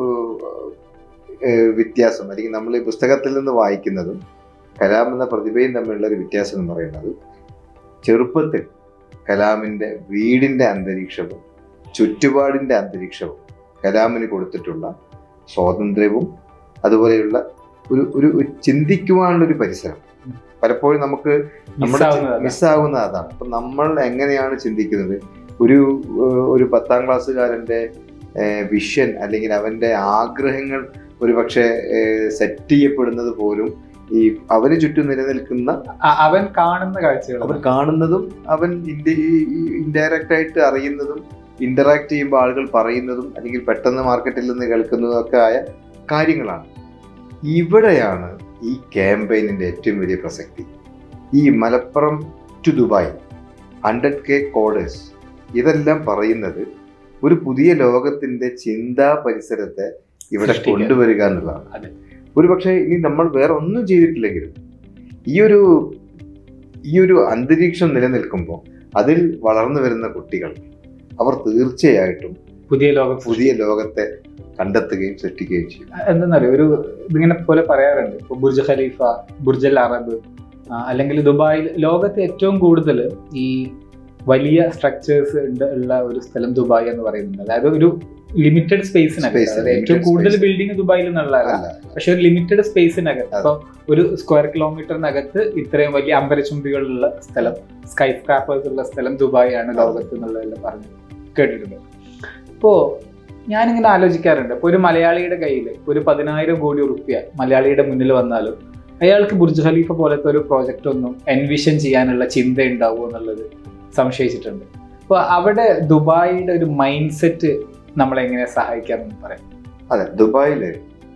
ഏഹ്, വ്യത്യാസം അല്ലെങ്കിൽ നമ്മൾ ഈ പുസ്തകത്തിൽ നിന്ന് വായിക്കുന്നതും കലാം എന്ന പ്രതിഭയും തമ്മിലുള്ള ഒരു വ്യത്യാസം എന്ന് പറയുന്നത് ചെറുപ്പത്തിൽ കലാമിൻ്റെ വീടിൻ്റെ അന്തരീക്ഷവും ചുറ്റുപാടിൻ്റെ അന്തരീക്ഷവും കലാമിന് കൊടുത്തിട്ടുള്ള സ്വാതന്ത്ര്യവും അതുപോലെയുള്ള ഒരു ഒരു ഒരു ചിന്തിക്കുവാനുള്ള ഒരു പരിസരം പലപ്പോഴും നമുക്ക് നമ്മുടെ മിസ്സാകുന്ന അതാണ് അപ്പൊ നമ്മൾ എങ്ങനെയാണ് ചിന്തിക്കുന്നത് ഒരു ഏഹ്, ഒരു പത്താം ക്ലാസ്സുകാരന്റെ വിഷൻ അല്ലെങ്കിൽ അവന്റെ ആഗ്രഹങ്ങൾ ഒരുപക്ഷെ സെറ്റ് ചെയ്യപ്പെടുന്നത് പോലും ഈ അവന് ചുറ്റും നിലനിൽക്കുന്ന അവൻ കാണുന്ന കാഴ്ചകൾ അവൻ കാണുന്നതും അവൻ ഇൻഡയറക്റ്റ് ആയിട്ട് അറിയുന്നതും ഇന്ററാക്ട് ചെയ്യുമ്പോൾ ആളുകൾ പറയുന്നതും അല്ലെങ്കിൽ പെട്ടെന്ന് മാർക്കറ്റിൽ നിന്ന് കേൾക്കുന്നതും ഒക്കെ ആയ കാര്യങ്ങളാണ് ഇവിടെയാണ് ഈ ക്യാമ്പയിനിന്റെ ഏറ്റവും വലിയ പ്രസക്തി ഈ Malappuram to Dubai hundred K coders ഇതെല്ലാം പറയുന്നത് ഒരു പുതിയ ലോകത്തിന്റെ ചിന്താ പരിസരത്തെ ഇവിടെ സൃഷ്ടിക്കുക. കൊണ്ടുവരിക എന്നുള്ളതാണ് അതെ. ഒരു പക്ഷേ ഇനി നമ്മൾ വേറെ ഒന്നും ചെയ്തിട്ടില്ലെങ്കിലും ഈ ഒരു ഈ ഒരു അന്തരീക്ഷം നിലനിൽക്കുമ്പോൾ അതിൽ വളർന്നു വരുന്ന കുട്ടികൾ അവർ തീർച്ചയായിട്ടും പുതിയ ലോകം പുതിയ ലോകത്തെ കണ്ടെത്തുകയും സൃഷ്ടിക്കുകയും ചെയ്യും എന്തെന്നറിയോ ഒരു ഇതിങ്ങനെ പോലെ പറയാറുണ്ട് ഇപ്പൊ ബുർജ് ഖലീഫ ബുർജൽ അറബ് ആ, അല്ലെങ്കിൽ ദുബായിൽ ലോകത്ത് ഏറ്റവും കൂടുതൽ ഈ വലിയ സ്ട്രക്ചേഴ്സ് ഉള്ള ഒരു സ്ഥലം ദുബായ് എന്ന് പറയുന്നുണ്ട് അതായത് ഒരു ലിമിറ്റഡ് സ്പേസിനകത്ത് Space, അതായത് ഏറ്റവും limited കൂടുതൽ space. ബിൽഡിംഗ് ദുബായിൽ നിന്നുള്ളതല്ല അല്ല പക്ഷെ ഒരു ലിമിറ്റഡ് സ്പേസിനകത്ത് അതെ. ഇപ്പൊ ഒരു സ്ക്വയർ കിലോമീറ്ററിനകത്ത് ഇത്രയും വലിയ അമ്പരചുംബികളുള്ള സ്ഥലം സ്കൈ സ്ക്രാപ്പേഴ്സ് ഉള്ള സ്ഥലം ദുബായ് ആണ് ലോകത്ത് എന്നുള്ളതെല്ലാം പറഞ്ഞു കേട്ടിട്ടുണ്ട് ഇപ്പോ ഞാനിങ്ങനെ ആലോചിക്കാറുണ്ട് ഇപ്പൊ ഒരു മലയാളിയുടെ കയ്യിൽ ഒരു പതിനായിരം കോടി ഉറുപ്പ്യ മലയാളിയുടെ മുന്നിൽ വന്നാലും അയാൾക്ക് ബുർജ് ഖലീഫ പോലത്തെ ഒരു പ്രോജക്റ്റ് ഒന്നും എൻവിഷൻ ചെയ്യാനുള്ള ചിന്ത ഉണ്ടാവുമോ എന്നുള്ളത് സംശയിച്ചിട്ടുണ്ട് അപ്പോൾ അവിടെ ദുബായിയുടെ ഒരു മൈൻഡ് സെറ്റ് നമ്മളെ എങ്ങനെ സഹായിക്കാമെന്ന് പറയാം അതെ ദുബായില്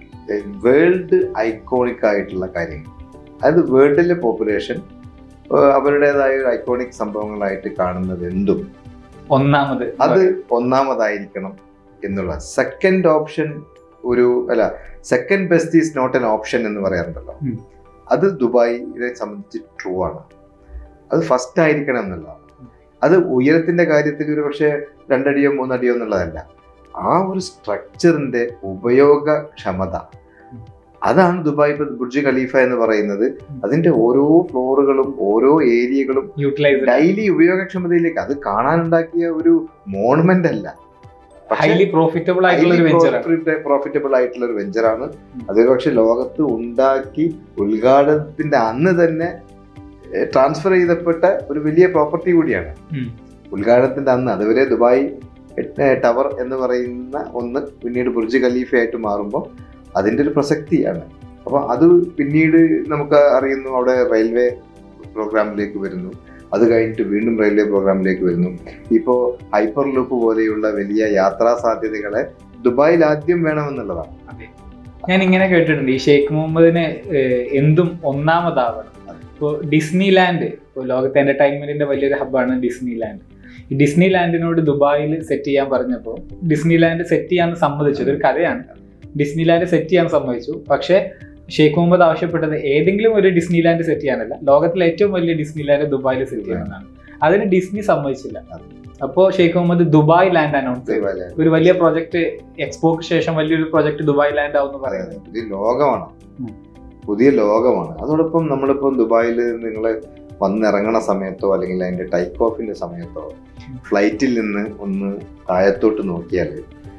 വേൾഡ് ഐക്കോണിക് ആയിട്ടുള്ള കാര്യങ്ങൾ അതായത് വേൾഡിലെ പോപ്പുലേഷൻ അവരുടേതായ ഒരു ഐക്കോണിക് സംഭവങ്ങളായിട്ട് കാണുന്നത് എന്തും ഒന്നാമത് അത് ഒന്നാമതായിരിക്കണം എന്നുള്ള സെക്കൻഡ് ഓപ്ഷൻ ഒരു അല്ല second best is not an option എന്ന് പറയാറുണ്ടല്ലോ ഉം. അത് ദുബായിനെ സംബന്ധിച്ച് ട്രൂ ആണ് അത് ഫസ്റ്റ് ആയിരിക്കണം എന്നുള്ളതാണ് അത് ഉയരത്തിന്റെ കാര്യത്തിൽ ഒരു പക്ഷേ രണ്ടടിയോ മൂന്നടിയോ എന്നുള്ളതല്ല ആ ഒരു സ്ട്രക്ചറിന്റെ ഉപയോഗക്ഷമത അതാണ് ദുബായ് ഇപ്പൊ ബുർജ് ഖലീഫ എന്ന് പറയുന്നത് അതിന്റെ ഓരോ ഫ്ലോറുകളും ഓരോ ഏരിയകളും യൂട്ടിലൈസ് ഡെയിലി ഉപയോഗക്ഷമതയിലേക്ക് അത് കാണാനുണ്ടാക്കിയ ഒരു മോണമെന്റ് അല്ല ഹൈലി പ്രോഫിറ്റബിൾ ആയിട്ടുള്ള ഒരു വെഞ്ചറാണ് പ്രോഫിറ്റബിൾ ആയിട്ടുള്ള ഒരു വെഞ്ചറാണ് അത് പക്ഷെ ലോകത്ത് ഉണ്ടാക്കി ഉദ്ഘാടനത്തിന്റെ അന്ന് തന്നെ ട്രാൻസ്ഫർ ചെയ്തപ്പെട്ട ഒരു വലിയ പ്രോപ്പർട്ടി കൂടിയാണ് ഉദ്ഘാടനത്തിന്റെ അന്ന് അതുവരെ ദുബായ് ടവർ എന്ന് പറയുന്ന ഒന്ന് പിന്നീട് ബുർജ് ഖലീഫയായിട്ട് മാറുമ്പോൾ അതിന്റെ ഒരു പ്രസക്തിയാണ് അപ്പൊ അത് പിന്നീട് നമുക്ക് അറിയുന്നു അവിടെ റെയിൽവേ പ്രോഗ്രാമിലേക്ക് വരുന്നു അത് കഴിഞ്ഞിട്ട് വീണ്ടും റെയിൽവേ പ്രോഗ്രാമിലേക്ക് വരുന്നു ഇപ്പോൾ ഹൈപ്പർ ലൂപ്പ് പോലെയുള്ള വലിയ യാത്രാ സാധ്യതകളെ ദുബായിൽ ആദ്യം വേണമെന്നുള്ളതാണ് ഞാൻ ഇങ്ങനെ കേട്ടിട്ടുണ്ട് ഈ ഷെയ്ഖ് മുഹമ്മദിന് ഏഹ്, എന്തും ഒന്നാമതാവണം ഇപ്പോൾ ഡിസ്നി ലാൻഡ് ഇപ്പോൾ ലോകത്തെ എന്റർടൈൻമെന്റിന്റെ വലിയൊരു ഹബ്ബാണ് ഡിസ്നി ലാൻഡ് ഈ ഡിസ്നി ലാൻഡിനോട് ദുബായിൽ സെറ്റ് ചെയ്യാൻ പറഞ്ഞപ്പോൾ ഡിസ്നി ലാൻഡ് സെറ്റ് ചെയ്യാൻ സമ്മതിച്ചു ഇതൊരു കഥയാണ് ഡിസ്നി ലാൻഡ് സെറ്റ് ചെയ്യാൻ സമ്മതിച്ചു പക്ഷേ ഷെയ്ഖ് മുഹമ്മദ് ആവശ്യപ്പെട്ടത് ഏതെങ്കിലും ഒരു ഡിസ്നി ലാൻഡ് സെറ്റ് ചെയ്യാനല്ല ലോകത്തിലെ ഏറ്റവും വലിയ ഡിസ്നി ലാൻഡ് ദുബായിൽ സെറ്റ് ചെയ്യണമെന്നാണ് അതിന് ഡിസ്നി സമ്മതിച്ചില്ല അപ്പോൾ Sheikh Mohammed Dubai land announce ചെയ്തു ദുബായ് land. ഒരു വലിയ പ്രോജക്റ്റ് എക്സ്പോക്ക് ശേഷം വലിയൊരു പ്രോജക്റ്റ് ദുബായ് ലാൻഡ് ആവും എന്ന് പറയുന്നത് പറയുന്നത് പുതിയ ലോകമാണ് ഉം. പുതിയ ലോകമാണ് അതോടൊപ്പം നമ്മളിപ്പം ദുബായിൽ നിങ്ങൾ വന്നിറങ്ങണ സമയത്തോ അല്ലെങ്കിൽ അതിന്റെ ടൈക്ക് ഓഫിന്റെ സമയത്തോ ഫ്ലൈറ്റിൽ നിന്ന് ഒന്ന് താഴത്തോട്ട് നോക്കിയാൽ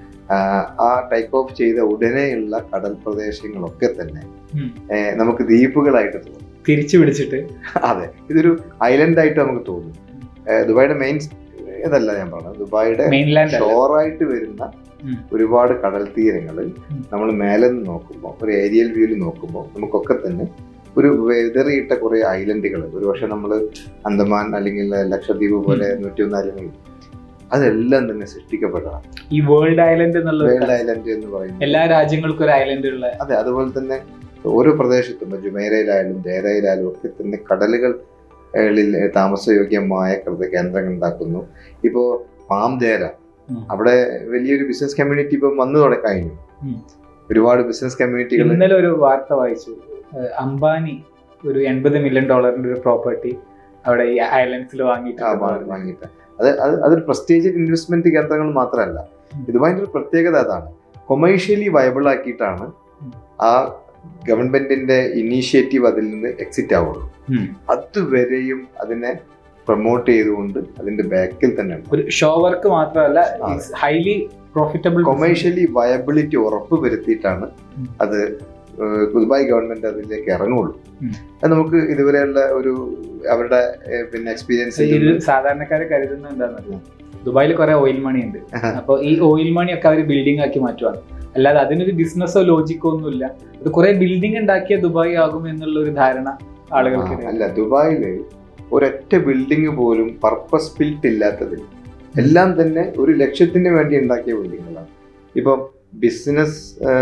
ആ ടൈക്ക് ഓഫ് ചെയ്ത ഉടനെയുള്ള കടൽ പ്രദേശങ്ങളൊക്കെ തന്നെ ഉം. ഏഹ്, നമുക്ക് ദ്വീപുകളായിട്ട് തോന്നും തിരിച്ചു പിടിച്ചിട്ട് അതെ ഇതൊരു ഐലൻഡ് ആയിട്ട് നമുക്ക് തോന്നും ഏഹ്, ദുബായിയുടെ മെയിൻ ഇതല്ല ഞാൻ പറഞ്ഞത് ദുബായിയുടെ മെയിൻലാൻഡ് അല്ല ഷോറായിട്ട് വരുന്ന ഉം. ഒരുപാട് കടൽ തീരങ്ങൾ ഉം. നമ്മൾ മേലെ നിന്ന് നോക്കുമ്പോൾ ഒരു ഏരിയൽ വ്യൂവിൽ നോക്കുമ്പോൾ നമുക്കൊക്കെ തന്നെ ഒരു വെതറിയിട്ട കുറെ ഐലൻഡുകൾ ഒരുപക്ഷെ നമ്മൾ അന്തമാൻ അല്ലെങ്കിൽ ലക്ഷദ്വീപ് പോലെ നൂറ്റിയൊന്ന് ഐലൻഡുകൾ അതെല്ലാം തന്നെ സൃഷ്ടിക്കപ്പെട്ടതാണ് ഈ വേൾഡ് ഐലൻഡ് എന്നുള്ള ഒരു വേൾഡ് ഐലൻഡ് എന്ന് പറയുന്നത് എല്ലാ രാജ്യങ്ങൾക്കും ഒരു ഐലൻഡ് ഉള്ള അതെ അതുപോലെ തന്നെ ഓരോ പ്രദേശത്തും ജുമൈറയിലായാലും ദേരയിലായാലും ഒക്കെ തന്നെ കടലുകൾ ളിൽ താമസയോഗ്യമായ കൃത കേന്ദ്രങ്ങൾ ഉണ്ടാക്കുന്നു ഇപ്പോ പാം ദേര ഉം. അവിടെ വലിയൊരു ബിസിനസ് കമ്മ്യൂണിറ്റി ഇപ്പം വന്നു തുടങ്ങി കഴിഞ്ഞു ഉം. ഒരുപാട് ബിസിനസ് കമ്മ്യൂണിറ്റികൾ ഇന്നലെ ഒരു വാർത്ത വായിച്ചു ഏഹ് അംബാനി ഒരു എൺപത് മില്യൺ ഡോളറിന്റെ ഒരു പ്രോപ്പർട്ടി അവിടെ ഈ ഐലൻഡ്സിൽ വാങ്ങിയിട്ടുണ്ട് വാങ്ങിയിട്ട് അത് അത് അതൊരു പ്രസ്റ്റേജ് ഇൻവെസ്റ്റ്മെന്റ് കേന്ദ്രങ്ങൾ മാത്രമല്ല ഉം. ഇതുമായിട്ട് ഒരു പ്രത്യേകത അതാണ് കൊമേഴ്ഷ്യലി വയബിൾ ആക്കിയിട്ടാണ് ഉം. ആ ഗവൺമെന്റിന്റെ ഇനീഷ്യേറ്റീവ് അതിൽ നിന്ന് എക്സിറ്റ് ആവുള്ളൂ ഉം. അതുവരെയും അതിനെ പ്രൊമോട്ട് ചെയ്തുകൊണ്ട് അതിന്റെ ബാക്കിൽ തന്നെ ഉണ്ട് ഒരു ഷോ വർക്ക് മാത്രമല്ല ആ. ഹൈലി പ്രോഫിറ്റബിൾ കൊമേഴ്ഷ്യലി വയബിലിറ്റി ഉറപ്പ് വരുത്തിയിട്ടാണ് ഉം. അത് ഏഹ്, ദുബായ് ഗവൺമെന്റ് അതിലേക്ക് ഇറങ്ങുള്ളൂ ഉം. അത് നമുക്ക് ഇതുവരെയുള്ള ഒരു അവരുടെ ഏഹ്, പിന്നെ എക്സ്പീരിയൻസ് ഇത് സാധാരണക്കാരെ കരുതുന്നത് എന്താണെന്നറിയോ ദുബായിൽ കുറെ ഓയിൽ മണി ഉണ്ട് അപ്പോൾ ഈ ഓയിൽ മണി ഒക്കെ അവർ ബിൽഡിംഗ് ആക്കി മാറ്റുവാണ് അല്ലാതെ അതിനൊരു ബിസിനസ്സോ ലോജിക്കോ ഒന്നുമില്ല അത് കുറെ ബിൽഡിംഗ് ഉണ്ടാക്കിയ ദുബായ് ആകും എന്നുള്ള ഒരു ധാരണ ആളുകൾക്ക് അല്ല ദുബായില് ഒരൊറ്റ ബിൽഡിംഗ് പോലും പർപ്പസ് ബിൽറ്റ് ഇല്ലാത്തതിൽ എല്ലാം തന്നെ ഒരു ലക്ഷ്യത്തിന് വേണ്ടി ഉണ്ടാക്കിയ ബിൽഡിങ്ങുകളാണ് ഇപ്പം ബിസിനസ്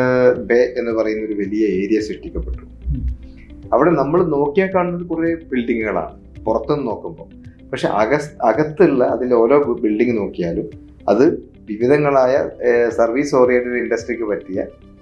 ബേ എന്ന് പറയുന്ന ഒരു വലിയ ഏരിയ സൃഷ്ടിക്കപ്പെട്ടു ഉം. അവിടെ നമ്മൾ നോക്കിയാൽ കാണുന്നത് കുറേ ബിൽഡിങ്ങുകളാണ് പുറത്തുനിന്ന് നോക്കുമ്പോൾ പക്ഷെ അക അകത്തുള്ള അതിലെ ഓരോ ബിൽഡിംഗ് നോക്കിയാലും അത് വിവിധങ്ങളായ സർവീസ് ഓറിയന്റഡ് ഇൻഡസ്ട്രിക്ക് പറ്റിയ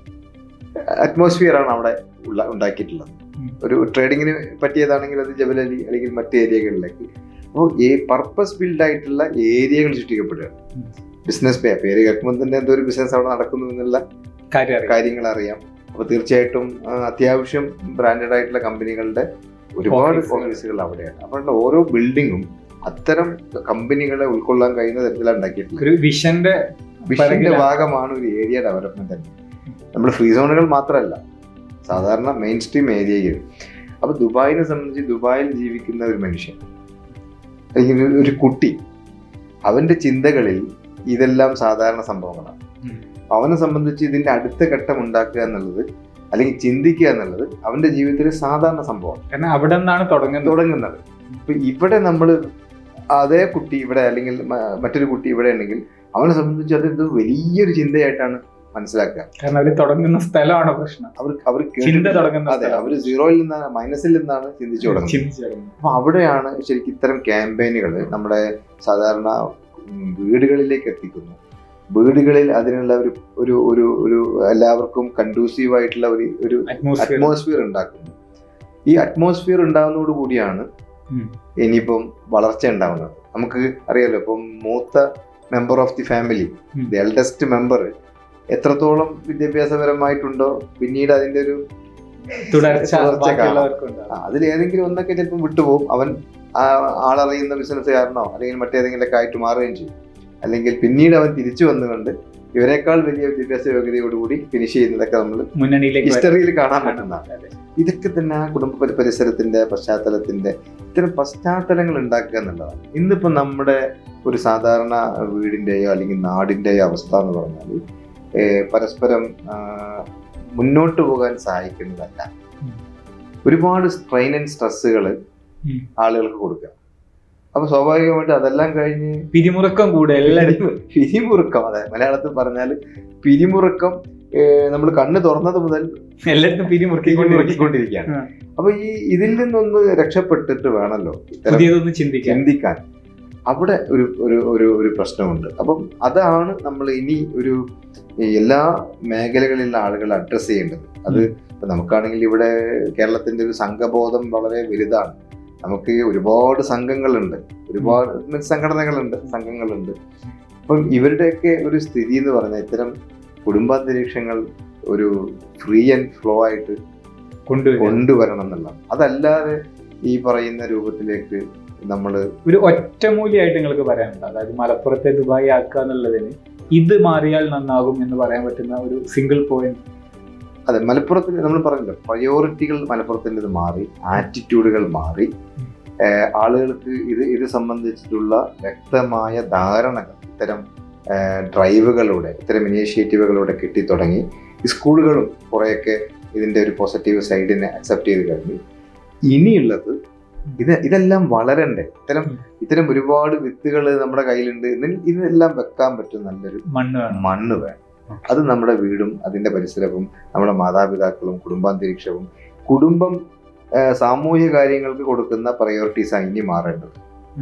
അറ്റ്മോസ്ഫിയറാണ് അവിടെ ഉള്ള ഉണ്ടാക്കിയിട്ടുള്ളത് ഉം. ഒരു ട്രേഡിങ്ങിന് പറ്റിയതാണെങ്കിൽ അത് ജബലലി അല്ലെങ്കിൽ മറ്റ് ഏരിയകളിലേക്ക് അപ്പോൾ ഈ പർപ്പസ് ബിൽഡ് ആയിട്ടുള്ള ഏരിയകൾ സൃഷ്ടിക്കപ്പെടുകയാണ് ഉം. ബിസിനസ് പേ പേര് കേൾക്കുമ്പോൾ തന്നെ എന്തോ ഒരു ബിസിനസ് അവിടെ നടക്കുന്നു എന്നുള്ള കാര്യം അറിയാം കാര്യങ്ങൾ അറിയാം അപ്പൊ തീർച്ചയായിട്ടും ആ, അത്യാവശ്യം ബ്രാൻഡഡ് ആയിട്ടുള്ള കമ്പനികളുടെ ഒരുപാട് Office കൾ. ഓഫീസുകൾ അവിടെയാണ് അപ്പോൾ ഓരോ ബിൽഡിങ്ങും അത്തരം കമ്പനികളെ ഉൾക്കൊള്ളാൻ കഴിയുന്ന തരത്തിലാണ് ഉണ്ടാക്കിയിട്ടുള്ളത് ഒരു വിഷന്റെ വിഷന്റെ പിറകിലാണ്. ഭാഗമാണ് ഒരു ഏരിയ ഡെവലപ്മെന്റ് തന്നെ നമ്മൾ ഫ്രീ സോണുകൾ മാത്രമല്ല സാധാരണ മെയിൻ സ്ട്രീം ഏരിയയിൽ അപ്പൊ ദുബായിനെ സംബന്ധിച്ച് ദുബായിൽ ജീവിക്കുന്ന ഒരു മനുഷ്യൻ അല്ലെങ്കിൽ ഒരു- ഒരു കുട്ടി അവന്റെ ചിന്തകളിൽ ഇതെല്ലാം സാധാരണ സംഭവങ്ങളാണ് ഉം. അവനെ സംബന്ധിച്ച് ഇതിന്റെ അടുത്ത ഘട്ടം ഉണ്ടാക്കുക എന്നുള്ളത് അല്ലെങ്കിൽ ചിന്തിക്കുക എന്നുള്ളത് അവന്റെ ജീവിതത്തിലെ സാധാരണ സംഭവമാണ് കാരണം അവിടെ നിന്നാണ് തുടങ്ങുന്നത് തുടങ്ങുന്നത് ഇപ്പൊ ഇവിടെ നമ്മൾ അതേ കുട്ടി ഇവിടെ അല്ലെങ്കിൽ മ- മറ്റൊരു കുട്ടി ഇവിടെ ഉണ്ടെങ്കിൽ അവനെ സംബന്ധിച്ച് അത് വലിയൊരു ചിന്തയായിട്ടാണ് മനസ്സിലാക്കുക കാരണം അവർ തുടങ്ങുന്ന സ്ഥലമാണ് പ്രശ്നം അവർ അവർ ചിന്ത കേട്ടിട്ടില്ല. തുടങ്ങുന്ന അതെ സ്ഥലം. അവർ സീറോയിൽ നിന്നാണ് മൈനസിൽ നിന്നാണ് ചിന്തിച്ചു തുടങ്ങുന്നത് ചിന്തിച്ച് തുടങ്ങുന്നത്. അപ്പൊ അവിടെയാണ് ശരിക്കും ഇത്തരം ക്യാമ്പയിനുകൾ നമ്മുടെ സാധാരണ ഉം, വീടുകളിലേക്ക് എത്തിക്കുന്നു വീടുകളിൽ അതിനുള്ള ഒരു ഒരു ഒരു ഒരു എല്ലാവർക്കും കണ്ടൂസീവ് ആയിട്ടുള്ള ഒരു ഒരു Atmosphere. അറ്റ്മോസ്ഫിയർ ഉണ്ടാക്കുന്നു ഈ അറ്റ്മോസ്ഫിയർ ഉണ്ടാകുന്നതോട് കൂടിയാണ് ഉം. ഇനിയിപ്പം വളർച്ച ഉണ്ടാവുന്നത് നമുക്ക് അറിയാലോ ഇപ്പം മൂത്ത മെമ്പർ ഓഫ് ദി ഫാമിലി ഉം. ദി എൽഡസ്റ്റ് മെമ്പർ എത്രത്തോളം വിദ്യാഭ്യാസപരമായിട്ടുണ്ടോ പിന്നീട് അതിന്റെ ഒരു തുടർച്ച തുടർച്ച കാണാം. ബാക്കിയുള്ളവർക്കും ഉണ്ടാവും. ആ, അതിൽ ഏതെങ്കിലും ഒന്നൊക്കെ ചിലപ്പോൾ വിട്ടുപോകും അവൻ ആ ആളറിയുന്ന ബിസിനസ്സുകാരനോ അല്ലെങ്കിൽ മറ്റേതെങ്കിലുമൊക്കെ ആയിട്ട് മാറുകയും ചെയ്യും അല്ലെങ്കിൽ പിന്നീട് അവൻ തിരിച്ചു വന്നുകൊണ്ട് ഇവരെക്കാൾ വലിയ വിദ്യാഭ്യാസ യോഗ്യതയോടുകൂടി ഫിനിഷ് ചെയ്യുന്നതൊക്കെ നമ്മൾ മുന്നണിയിലേക്ക് വരും. ഹിസ്റ്ററിയിൽ കാണാൻ പറ്റുന്നതാണ് അതെ. ഇതൊക്കെ തന്നെ ആ കുടുംബ പരി- പരിസരത്തിന്റെ പശ്ചാത്തലത്തിന്റെ ഇത്തരം പശ്ചാത്തലങ്ങൾ ഉണ്ടാക്കുക എന്നുള്ളതാണ് ഇന്നിപ്പോ നമ്മുടെ ഒരു സാധാരണ വീടിന്റെയോ അല്ലെങ്കിൽ നാടിന്റെയോ അവസ്ഥ എന്ന് പറഞ്ഞാൽ ഏഹ്, പരസ്പരം ആ, മുന്നോട്ട് പോകാൻ സഹായിക്കുന്നതല്ല ഉം. ഒരുപാട് സ്ട്രെയിൻ ആൻഡ് സ്ട്രെസ്സുകൾ ഉം. ആളുകൾക്ക് കൊടുക്കുക അപ്പൊ സ്വാഭാവികമായിട്ട് അതെല്ലാം കഴിഞ്ഞ് പിരിമുറുക്കം കൂടെ എല്ലായിടത്തും പിരിമുറുക്കം അതെ മലയാളത്തിൽ പറഞ്ഞാൽ പിരിമുറുക്കം നമ്മൾ കണ്ണ് തുറന്നത് മുതൽ എല്ലായിടത്തും പിരിമുറുക്കിക്കൊണ്ടിരിക്കും പിരിമുറുക്കിക്കൊണ്ടിരിക്കുകയാണ് ആ. അപ്പൊ ഈ ഇതിൽ നിന്നൊന്ന് രക്ഷപ്പെട്ടിട്ട് വേണമല്ലോ ഇത്തരം പുതിയതൊന്നും ചിന്തിക്കാൻ ചിന്തിക്കാൻ അവിടെ ഒരു ഒരു ഒരു ഒരു പ്രശ്നമുണ്ട് അപ്പം അതാണ് നമ്മൾ ഇനി ഒരു ഈ എല്ലാ മേഖലകളിലുള്ള ആളുകൾ അഡ്രസ്സ് ചെയ്യേണ്ടത് അത് ഇപ്പൊ നമുക്കാണെങ്കിൽ ഇവിടെ കേരളത്തിന്റെ ഒരു സംഘബോധം വളരെ വലുതാണ് നമുക്ക് ഒരുപാട് സംഘങ്ങളുണ്ട് ഒരുപാട് means സംഘടനകളുണ്ട് സംഘങ്ങളുണ്ട് അപ്പം ഇവരുടെയൊക്കെ ഒരു സ്ഥിതി എന്ന് പറഞ്ഞാൽ ഇത്തരം കുടുംബാന്തരീക്ഷങ്ങൾ ഒരു ഫ്രീ ആൻഡ് ഫ്ലോ ആയിട്ട് കൊണ്ടുവരും കൊണ്ടുവരണം എന്നുള്ളതാണ് അതല്ലാതെ ഈ പറയുന്ന രൂപത്തിലേക്ക് നമ്മൾ ഒരു ഒറ്റമൂലിയായിട്ട് നിങ്ങൾക്ക് പറയാനുണ്ട് അതായത് മലപ്പുറത്തെ ദുബായി ആക്കുക എന്നുള്ളതിന് ഇത് മാറിയാൽ നന്നാകും എന്ന് പറയാൻ പറ്റുന്ന ഒരു സിംഗിൾ പോയിന്റ് അതെ മലപ്പുറത്തിൽ നമ്മൾ പറഞ്ഞല്ലോ പ്രയോറിറ്റികൾ മലപ്പുറത്തിൻ്റെത് മാറി ആറ്റിറ്റ്യൂഡുകൾ മാറി ഏഹ് ആളുകൾക്ക് ഇത് ഇത് സംബന്ധിച്ചിട്ടുള്ള വ്യക്തമായ ധാരണകൾ ഇത്തരം ഏഹ് ഡ്രൈവുകളിലൂടെ ഇത്തരം ഇനീഷ്യേറ്റീവുകളിലൂടെ കിട്ടിത്തുടങ്ങി ഈ സ്കൂളുകളും കുറേയൊക്കെ ഇതിൻ്റെ ഒരു പോസിറ്റീവ് സൈഡിനെ അക്സെപ്റ്റ് ചെയ്ത് കഴിഞ്ഞു ഇനിയുള്ളത് ഇത് ഇതെല്ലാം വളരണ്ടേ ഇത്തരം ഇത്തരം ഒരുപാട് വിത്തുകൾ നമ്മുടെ കയ്യിലുണ്ട് ഇതിൽ ഇതെല്ലാം വെക്കാൻ പറ്റും നല്ലൊരു മണ്ണ് വേണം മണ്ണ് വേണം അത് നമ്മുടെ വീടും അതിന്റെ പരിസരവും നമ്മുടെ മാതാപിതാക്കളും കുടുംബാന്തരീക്ഷവും കുടുംബം ആ, സാമൂഹ്യ കാര്യങ്ങൾക്ക് കൊടുക്കുന്ന പ്രയോറിറ്റീസ് ഇനി മാറേണ്ടത്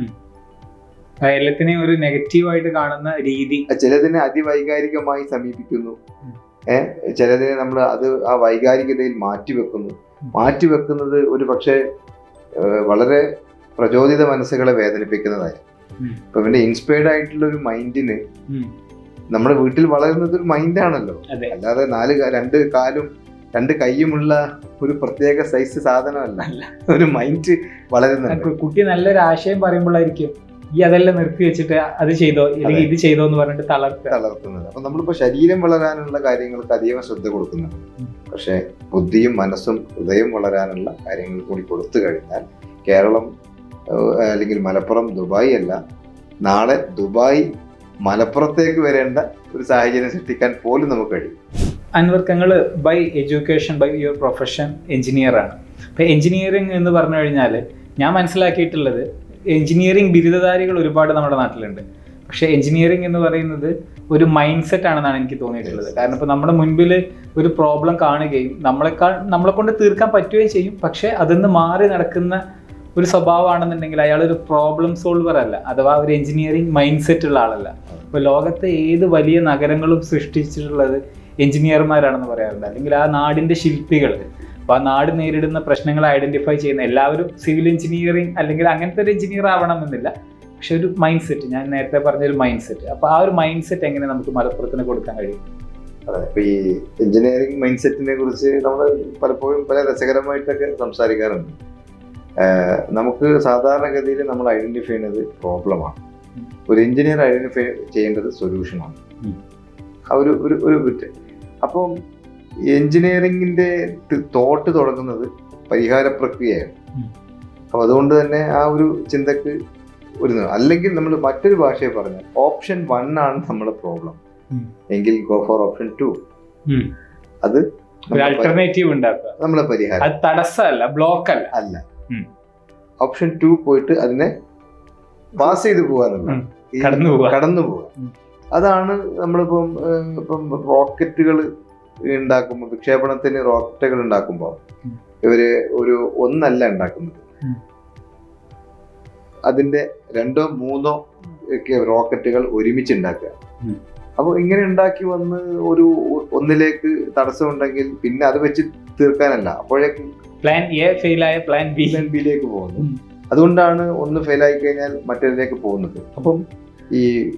ആ എല്ലാത്തിനെയും ഒരു നെഗറ്റീവായിട്ട് കാണുന്ന രീതി ചിലതിനെ അതിവൈകാരികമായി സമീപിക്കുന്നു ഉം. ഏഹ് ചിലതിനെ നമ്മൾ അത് ആ വൈകാരികതയിൽ മാറ്റിവെക്കുന്നു മാറ്റിവെക്കുന്നത് ഒരു പക്ഷേ ഏഹ് വളരെ പ്രചോദിത മനസ്സുകളെ വേദനിപ്പിക്കുന്നതായി ഉം. ഇപ്പൊ പിന്നെ ഇൻസ്പയർഡ് ആയിട്ടുള്ള ഒരു മൈൻഡിന് ഉം. നമ്മുടെ വീട്ടിൽ വളരുന്നത് ഒരു മൈൻഡാണല്ലോ അതെ അല്ലാതെ നാല് കാ- രണ്ട് കാലും രണ്ട് കൈയുമുള്ള ഒരു പ്രത്യേക സൈസ് സാധനമല്ല അല്ല. ഒരു മൈൻഡ് വളരുന്നുണ്ട് കു- കുട്ടി നല്ലൊരു ആശയം പറയുമ്പോഴായിരിക്കും ഈ അതെല്ലാം നിർത്തി വെച്ചിട്ട് അത് ചെയ്തോ അല്ലെങ്കിൽ ഇത് ചെയ്തോ എന്ന് പറഞ്ഞിട്ട് തളർത്തുക തളർത്തുന്നത് അപ്പൊ നമ്മളിപ്പോ ശരീരം വളരാനുള്ള കാര്യങ്ങൾക്ക് അധികം ശ്രദ്ധ കൊടുക്കുന്നുണ്ട് ഉം. പക്ഷെ ബുദ്ധിയും മനസ്സും ഹൃദയം വളരാനുള്ള കാര്യങ്ങൾ കൂടി കൊടുത്തു കഴിഞ്ഞാൽ കേരളം ഏഹ്, അല്ലെങ്കിൽ മലപ്പുറം ദുബായ് അല്ല നാളെ ദുബായ് മലപ്പുറത്തേക്ക് വരേണ്ട ഒരു സാഹചര്യം സൃഷ്ടിക്കാൻ പോലും നമുക്ക് കഴിയും അൻവർക്കങ്ങൾ by education by your profession engineer ആണ് അപ്പോൾ എഞ്ചിനീയറിംഗ് എന്ന് പറഞ്ഞു കഴിഞ്ഞാൽ ഞാൻ മനസ്സിലാക്കിയിട്ടുള്ളത് എഞ്ചിനീയറിംഗ് ബിരുദധാരികൾ ഒരുപാട് നമ്മുടെ നാട്ടിലുണ്ട് പക്ഷേ എഞ്ചിനീയറിംഗ് എന്ന് പറയുന്നത് ഒരു മൈൻഡ് സെറ്റ് ആണെന്നാണ് എനിക്ക് തോന്നിയിട്ടുള്ളത് കാരണം ഇപ്പോൾ നമ്മുടെ മുൻപിൽ ഒരു പ്രോബ്ലം കാണുകയും നമ്മളെക്കാൾ നമ്മളെ കൊണ്ട് തീർക്കാൻ പറ്റുകയും ചെയ്യും പക്ഷേ അതിൽ നിന്ന് മാറി നടക്കുന്ന ഒരു സ്വഭാവമാണെന്നുണ്ടെങ്കിൽ അയാൾ ഒരു പ്രോബ്ലം സോൾവർ അല്ല അഥവാ ഒരു എഞ്ചിനീയറിംഗ് മൈൻഡ് സെറ്റ് ഉള്ള ആളല്ല ഇപ്പോൾ ലോകത്തെ ഏത് വലിയ നഗരങ്ങളും സൃഷ്ടിച്ചിട്ടുള്ളത് എഞ്ചിനീയർമാരാണെന്ന് പറയാറുണ്ട് അല്ലെങ്കിൽ ആ നാടിൻ്റെ ശില്പികൾ അപ്പോൾ ആ നാട് നേരിടുന്ന പ്രശ്നങ്ങൾ ഐഡന്റിഫൈ ചെയ്യുന്ന എല്ലാവരും സിവിൽ എഞ്ചിനീയറിംഗ് അല്ലെങ്കിൽ അങ്ങനത്തെ ഒരു എഞ്ചിനീയർ ആവണമെന്നില്ല പക്ഷെ ഒരു മൈൻഡ് സെറ്റ് ഞാൻ നേരത്തെ പറഞ്ഞൊരു മൈൻഡ് സെറ്റ് അപ്പോൾ ആ ഒരു മൈൻഡ് സെറ്റ് എങ്ങനെ നമുക്ക് മലപ്പുറത്തിന് കൊടുക്കാൻ കഴിയും അതെ ഇപ്പൊ ഈ എഞ്ചിനീയറിംഗ് മൈൻഡ് സെറ്റിനെ കുറിച്ച് നമ്മൾ പലപ്പോഴും പല രസകരമായിട്ടൊക്കെ സംസാരിക്കാറുണ്ട് ഏഹ് നമുക്ക് സാധാരണഗതിയിൽ നമ്മൾ ഐഡന്റിഫൈ ചെയ്യുന്നത് പ്രോബ്ലമാണ് ഉം. ഒരു എഞ്ചിനീയർ ഐഡന്റിഫൈ ചെയ്യേണ്ടത് സൊല്യൂഷനാണ് ഉം. ആ ഒരു ഒരു ഒരു ബിറ്റ് അപ്പം എഞ്ചിനീയറിംഗിന്റെ തോട്ട് തുടങ്ങുന്നത് പരിഹാര പ്രക്രിയയാണ് ഉം. അപ്പൊ അതുകൊണ്ട് തന്നെ ആ ഒരു ചിന്തക്ക് ഒരു ന- അല്ലെങ്കിൽ നമ്മൾ മറ്റൊരു ഭാഷയെ പറഞ്ഞാൽ ഓപ്ഷൻ വൺ ആണ് നമ്മുടെ പ്രോബ്ലം ഉം. എങ്കിൽ ഗോ ഫോർ ഓപ്ഷൻ ടു ഉം. അത് ഒരു നമ്മളെ പരി- അൾട്ടർനേറ്റീവ് ഉണ്ടാക്കുക നമ്മളെ പരിഹാരം അത് തടസ്സമല്ല ബ്ലോക്ക് അല്ല അല്ല ഉം. ഓപ്ഷൻ ടു പോയിട്ട് അതിനെ പാസ് ചെയ്ത് പോകാന്നുള്ള ഉം. കടന്നു പോവാ. കടന്നു പോവുക ഉം. അതാണ് നമ്മളിപ്പം ഏഹ്, ഇപ്പം റോക്കറ്റുകൾ ഉണ്ടാക്കുമ്പോൾ വിക്ഷേപണത്തിന് റോക്കറ്റുകൾ ഉണ്ടാക്കുമ്പോൾ ഉം. ഇവര് ഒരു ഒന്നല്ല ഉണ്ടാക്കുന്നത് ഉം. അതിന്റെ രണ്ടോ മൂന്നോ ഒക്കെ റോക്കറ്റുകൾ ഒരുമിച്ച് ഉണ്ടാക്കുക ഉം. അപ്പോൾ ഇങ്ങനെ ഉണ്ടാക്കി വന്ന് ഒരു ഒന്നിലേക്ക് തടസ്സമുണ്ടെങ്കിൽ പിന്നെ അത് വെച്ച് തീർക്കാനല്ല അപ്പോഴേക്കും പ്ലാൻ എ ഫെയിലായ പ്ലാൻ ബി പ്ലാൻ ബിയിലേക്ക് പോകുന്നു അതുകൊണ്ടാണ് ഒന്ന് ഫെയിലായി കഴിഞ്ഞാൽ മറ്റേതിലേക്ക് പോകുന്നത് അപ്പം ഈ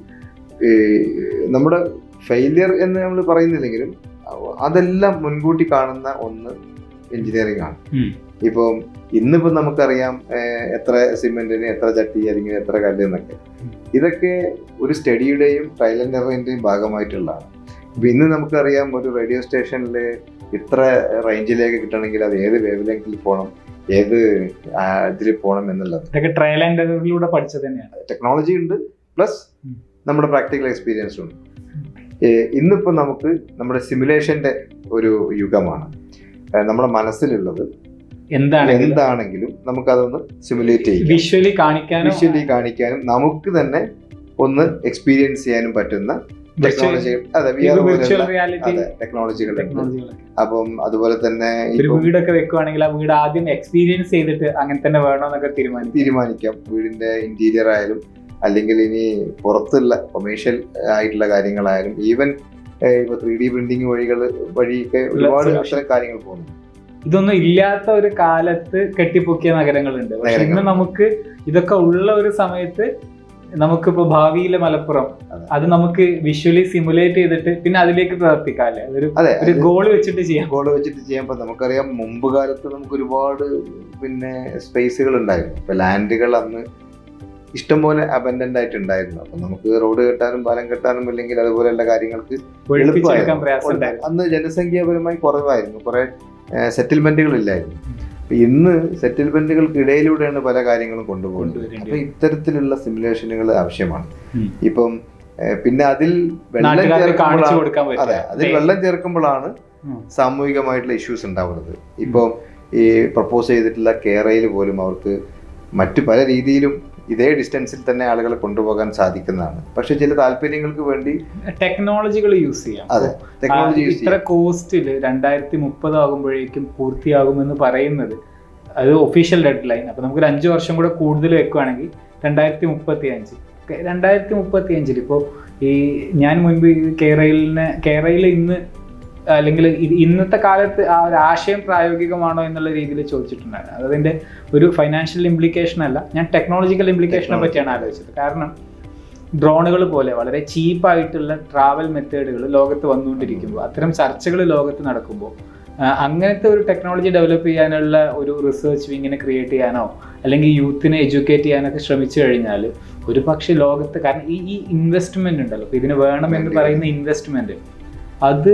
ഈ നമ്മുടെ ഫെയിലിയർ എന്ന് നമ്മൾ പറയുന്നില്ലെങ്കിലും അതെല്ലാം മുൻകൂട്ടി കാണുന്ന ഒന്ന് എഞ്ചിനീയറിംഗ് ആണ് ഉം. ഇപ്പം ഇന്നിപ്പം നമുക്കറിയാം ഏഹ്, എത്ര സിമെന്റിന് എത്ര ചട്ടി അല്ലെങ്കിൽ എത്ര കല്ല് എന്നൊക്കെ ഉം. ഇതൊക്കെ ഒരു സ്റ്റഡിയുടെയും ട്രയൽ ആൻഡ് എററിന്റെയും ഭാഗമായിട്ടുള്ളതാണ് ഇപ്പൊ ഇന്ന് നമുക്കറിയാം ഒരു റേഡിയോ സ്റ്റേഷനിൽ ഇത്ര റേഞ്ചിലേക്ക് കിട്ടണമെങ്കിൽ അത് ഏത് വേവ് ലെങ്തിൽ പോകണം ഏത് ഇതിൽ പോകണം എന്നുള്ളത് ഇതൊക്കെ ട്രയൽ ആൻഡ് എററിലൂടെ പഠിച്ചത് തന്നെയാണ് ടെക്നോളജി ഉണ്ട് പ്ലസ് ഉം. നമ്മുടെ പ്രാക്ടിക്കൽ എക്സ്പീരിയൻസും ഉണ്ട് ഏഹ് ഇന്നിപ്പോ നമുക്ക് നമ്മുടെ സിമുലേഷന്റെ ഒരു യുഗമാണ് ഏഹ് നമ്മുടെ മനസ്സിലുള്ളത് എന്താണ് എന്താണെങ്കിലും നമുക്കതൊന്ന് സിമുലേറ്റ് ചെയ്യാം വിഷ്വലി കാണിക്കാനോ വിഷ്വലി കാണിക്കാനും നമുക്ക് തന്നെ ഒന്ന് എക്സ്പീരിയൻസ് ചെയ്യാനും പറ്റുന്ന ടെക്നോളജി അതെ വി ആർ വിർച്വൽ റിയാലിറ്റി അതെ ടെക്നോളജികളുണ്ട് ടെക്നോളജികളൊക്കെ അപ്പം അതുപോലെ തന്നെ ഒരു ഇപ്പം വീടൊക്കെ വെക്കുവാണെങ്കിൽ ആ വീട് ആദ്യം എക്സ്പീരിയൻസ് ചെയ്തിട്ട് അങ്ങനെ തന്നെ വേണമെന്നൊക്കെ തീരുമാനിക്കും തീരുമാനിക്കാം വീടിന്റെ ഇന്റീരിയർ ആയാലും അല്ലെങ്കിൽ ഇനി പുറത്തുള്ള കൊമേഴ്ഷ്യൽ ആയിട്ടുള്ള കാര്യങ്ങളായാലും ഈവൻ ഇപ്പൊ ത്രീ ഡി പ്രിന്റിംഗ് വഴികൾ വഴിയൊക്കെ ഒരുപാട് solution. അത്തരം കാര്യങ്ങൾ പോകുന്നു ഇതൊന്നും ഇല്ലാത്ത ഒരു കാലത്ത് കെട്ടിപ്പൊക്കിയ നഗരങ്ങളുണ്ട് പക്ഷെ ഇന്ന് നഗരങ്ങൾ. നമുക്ക് ഇതൊക്കെ ഉള്ള ഒരു സമയത്ത് നമുക്കിപ്പോ ഭാവിയിലെ മലപ്പുറം അതെ. അത് നമുക്ക് വിഷ്വലി സിമുലേറ്റ് ചെയ്തിട്ട് പിന്നെ അതിലേക്ക് പ്രവർത്തിക്കാം അല്ലേ അതൊരു അതെ ഒരു ഗോൾ വെച്ചിട്ട് ചെയ്യാം ഗോള് വെച്ചിട്ട് ചെയ്യുമ്പോൾ നമുക്കറിയാം മുമ്പ് കാലത്ത് നമുക്ക് ഒരുപാട് പിന്നെ സ്പേസുകൾ ഉണ്ടായിരുന്നു ഇപ്പൊ ലാൻഡുകൾ അന്ന് ഇഷ്ടംപോലെ അബൻഡന്റ് ആയിട്ട് ഉണ്ടായിരുന്നു അപ്പൊ നമുക്ക് റോഡ് കെട്ടാനും പാലം കെട്ടാനും അല്ലെങ്കിൽ അതുപോലെയുള്ള കാര്യങ്ങൾക്ക് ഒഴിപ്പിച്ചെടുക്കാൻ എളുപ്പമായിരുന്നു. പ്രയാസം ഉണ്ടായിരുന്നു അന്ന് ജനസംഖ്യാപരമായി കുറവായിരുന്നു കുറെ സെറ്റിൽമെന്റുകൾ ഇല്ലായിരുന്നു അപ്പൊ ഇന്ന് സെറ്റിൽമെന്റുകൾക്കിടയിലൂടെയാണ് പല കാര്യങ്ങളും കൊണ്ടുപോകുന്നത് കൊണ്ടുവരേണ്ടി അപ്പൊ ഇത്തരത്തിലുള്ള സിമുലേഷനുകൾ ആവശ്യമാണ് ഉം. ഇപ്പം ഏഹ്, പിന്നെ അതിൽ വെള്ളം നാട്ടുകാർക്ക് കാണിച്ചു ചേർക്കുമ്പോഴാണ് കൊടുക്കാൻ അതെ അതിൽ പറ്റും വെള്ളം ചേർക്കുമ്പോഴാണ് ഉം. സാമൂഹികമായിട്ടുള്ള ഇഷ്യൂസ് ഉണ്ടാവുന്നത് ഇപ്പം ഈ പ്രപ്പോസ് ചെയ്തിട്ടുള്ള കേരയിൽ പോലും അവർക്ക് മറ്റു പല രീതിയിലും ഇതേ ഡിസ്റ്റൻസിൽ തന്നെ ആളുകളെ കൊണ്ടുപോകാൻ സാധിക്കുന്നതാണ് പക്ഷെ ചില താല്പര്യങ്ങൾക്ക് വേണ്ടി ടെക്നോളജികൾ യൂസ് ചെയ്യാം അതെ ടെക്നോളജി ആ, യൂസ് ഇത്ര കോസ്റ്റിൽ രണ്ടായിരത്തി മുപ്പത് ആകുമ്പോഴേക്കും പൂർത്തിയാകുമെന്ന് പറയുന്നത് അത് ഒഫീഷ്യൽ ഡെഡ് ലൈൻ അപ്പൊ നമുക്കൊരു അഞ്ച് വർഷം കൂടെ കൂടുതൽ വെക്കുവാണെങ്കിൽ രണ്ടായിരത്തി മുപ്പത്തി അഞ്ച് രണ്ടായിരത്തി മുപ്പത്തി അഞ്ചിൽ ഇപ്പോൾ ഈ ഞാൻ മുൻപ് ഈ കേരളിനെ കേരളയിൽ ഇന്ന് അല്ലെങ്കിൽ ഇ- ഇന്നത്തെ കാലത്ത് ആ ഒരു ആശയം പ്രായോഗികമാണോ എന്നുള്ള രീതിയിൽ ചോദിച്ചിട്ടുണ്ടായിരുന്നു അതതിന്റെ ഒരു ഫൈനാൻഷ്യൽ ഇംപ്ലിക്കേഷൻ അല്ല ഞാൻ ടെക്നോളജിക്കൽ ഇംപ്ലിക്കേഷനെ പറ്റിയാണ് ആലോചിച്ചത് കാരണം ഡ്രോണുകൾ പോലെ വളരെ ചീപ്പായിട്ടുള്ള ട്രാവൽ മെത്തേഡുകൾ ലോകത്ത് വന്നുകൊണ്ടിരിക്കുമ്പോൾ അത്തരം ചർച്ചകൾ ലോകത്ത് നടക്കുമ്പോൾ ആ, അങ്ങനത്തെ ഒരു ടെക്നോളജി ഡെവലപ്പ് ചെയ്യാനുള്ള ഒരു റിസർച്ച് വിങ്ങിനെ ക്രിയേറ്റ് ചെയ്യാനോ അല്ലെങ്കിൽ യൂത്തിനെ എഡ്യൂക്കേറ്റ് ചെയ്യാനൊക്കെ ശ്രമിച്ചു കഴിഞ്ഞാൽ ഒരു പക്ഷേ ലോകത്ത് കാരണം ഈ ഈ ഇൻവെസ്റ്റ്മെന്റ് ഉണ്ടല്ലോ ഇപ്പൊ ഇതിന് വേണമെന്ന് പറയുന്ന ഇൻവെസ്റ്റ്മെന്റ് അത്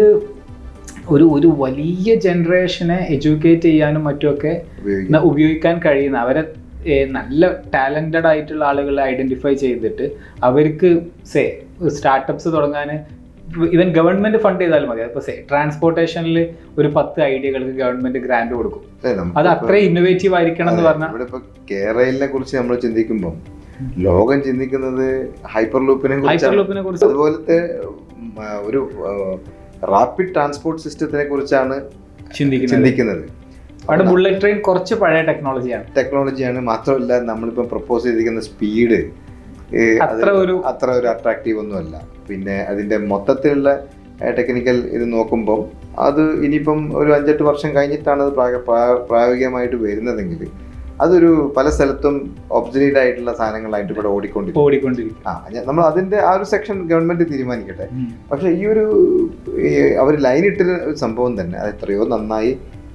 ഒരു ഒരു വലിയ ജനറേഷനെ എഡ്യൂക്കേറ്റ് ചെയ്യാനും മറ്റുമൊക്കെ ഉപയോഗിക്കും ന- ഉപയോഗിക്കാൻ കഴിയുന്ന അവരെ ഏ, നല്ല ടാലൻറ്റഡ് ആയിട്ടുള്ള ആളുകളെ ഐഡന്റിഫൈ ചെയ്തിട്ട് അവർക്ക് സേ സ്റ്റാർട്ടപ്സ് തുടങ്ങാൻ ഇവൻ ഗവൺമെന്റ് ഫണ്ട് ചെയ്താലും മതി അപ്പോൾ സേ ട്രാൻസ്പോർട്ടേഷനിൽ ഒരു പത്ത് ഐഡിയകൾക്ക് ഗവൺമെന്റ് ഗ്രാന്റ് കൊടുക്കും അതെ, നമുക്ക് അത് ഇപ്പൊ- അത്ര ഇന്നോവേറ്റീവ് ആയിരിക്കണം എന്ന് അതെ, പറഞ്ഞാൽ ഇവിടെ ഇപ്പൊ കേരളിനെ കുറിച്ച് നമ്മൾ ചിന്തിക്കുമ്പോൾ ലോകം ചിന്തിക്കുന്നത് ഹൈപ്പർ ലൂപ്പിനെ ഹൈപ്പർ കുറിച്ചാണ് ലൂപ്പിനെ കുറിച്ച് അതുപോലത്തെ ഉം, ആ, ഒരു റാപ്പിഡ് ട്രാൻസ്പോർട്ട് സിസ്റ്റത്തിനെ കുറിച്ചാണ് ചിന്തിക്കുന്നത് ചിന്തിക്കുന്നത് അവിടെ ബുള്ളറ്റ് ട്രെയിൻ കുറച്ച് പഴയ ടെക്നോളജിയാണ് ടെക്നോളജിയാണ് മാത്രമല്ല നമ്മളിപ്പം പ്രപ്പോസ് ചെയ്തിരിക്കുന്ന സ്പീഡ് അത്ര ഒരു അത്ര ഒരു അട്രാക്റ്റീവ് ഒന്നുമല്ല പിന്നെ അതിന്റെ മൊത്തത്തിലുള്ള ടെക്നിക്കൽ ഇത് നോക്കുമ്പോൾ അത് ഇനിയിപ്പം ഒരു അഞ്ചെട്ട് വർഷം കഴിഞ്ഞിട്ടാണ് അത് പ്രായ- പ്രാ- പ്രായോഗികമായിട്ട് വരുന്നതെങ്കിൽ അതൊരു പല സ്ഥലത്തും ഒബ്സലീറ്റ് ആയിട്ടുള്ള സാധനങ്ങളായിട്ട് ഇവിടെ ഓടിക്കൊണ്ടിരിക്കും ഓടിക്കൊണ്ടിരിക്കും ആ ഞാൻ- നമ്മൾ അതിന്റെ ആ ഒരു സെക്ഷൻ ഗവൺമെന്റ് തീരുമാനിക്കട്ടെ ഉം. പക്ഷെ ഈ ഒരു അവർ ലൈൻ ഇട്ട ഒരു സംഭവം തന്നെ അത് എത്രയോ നന്നായി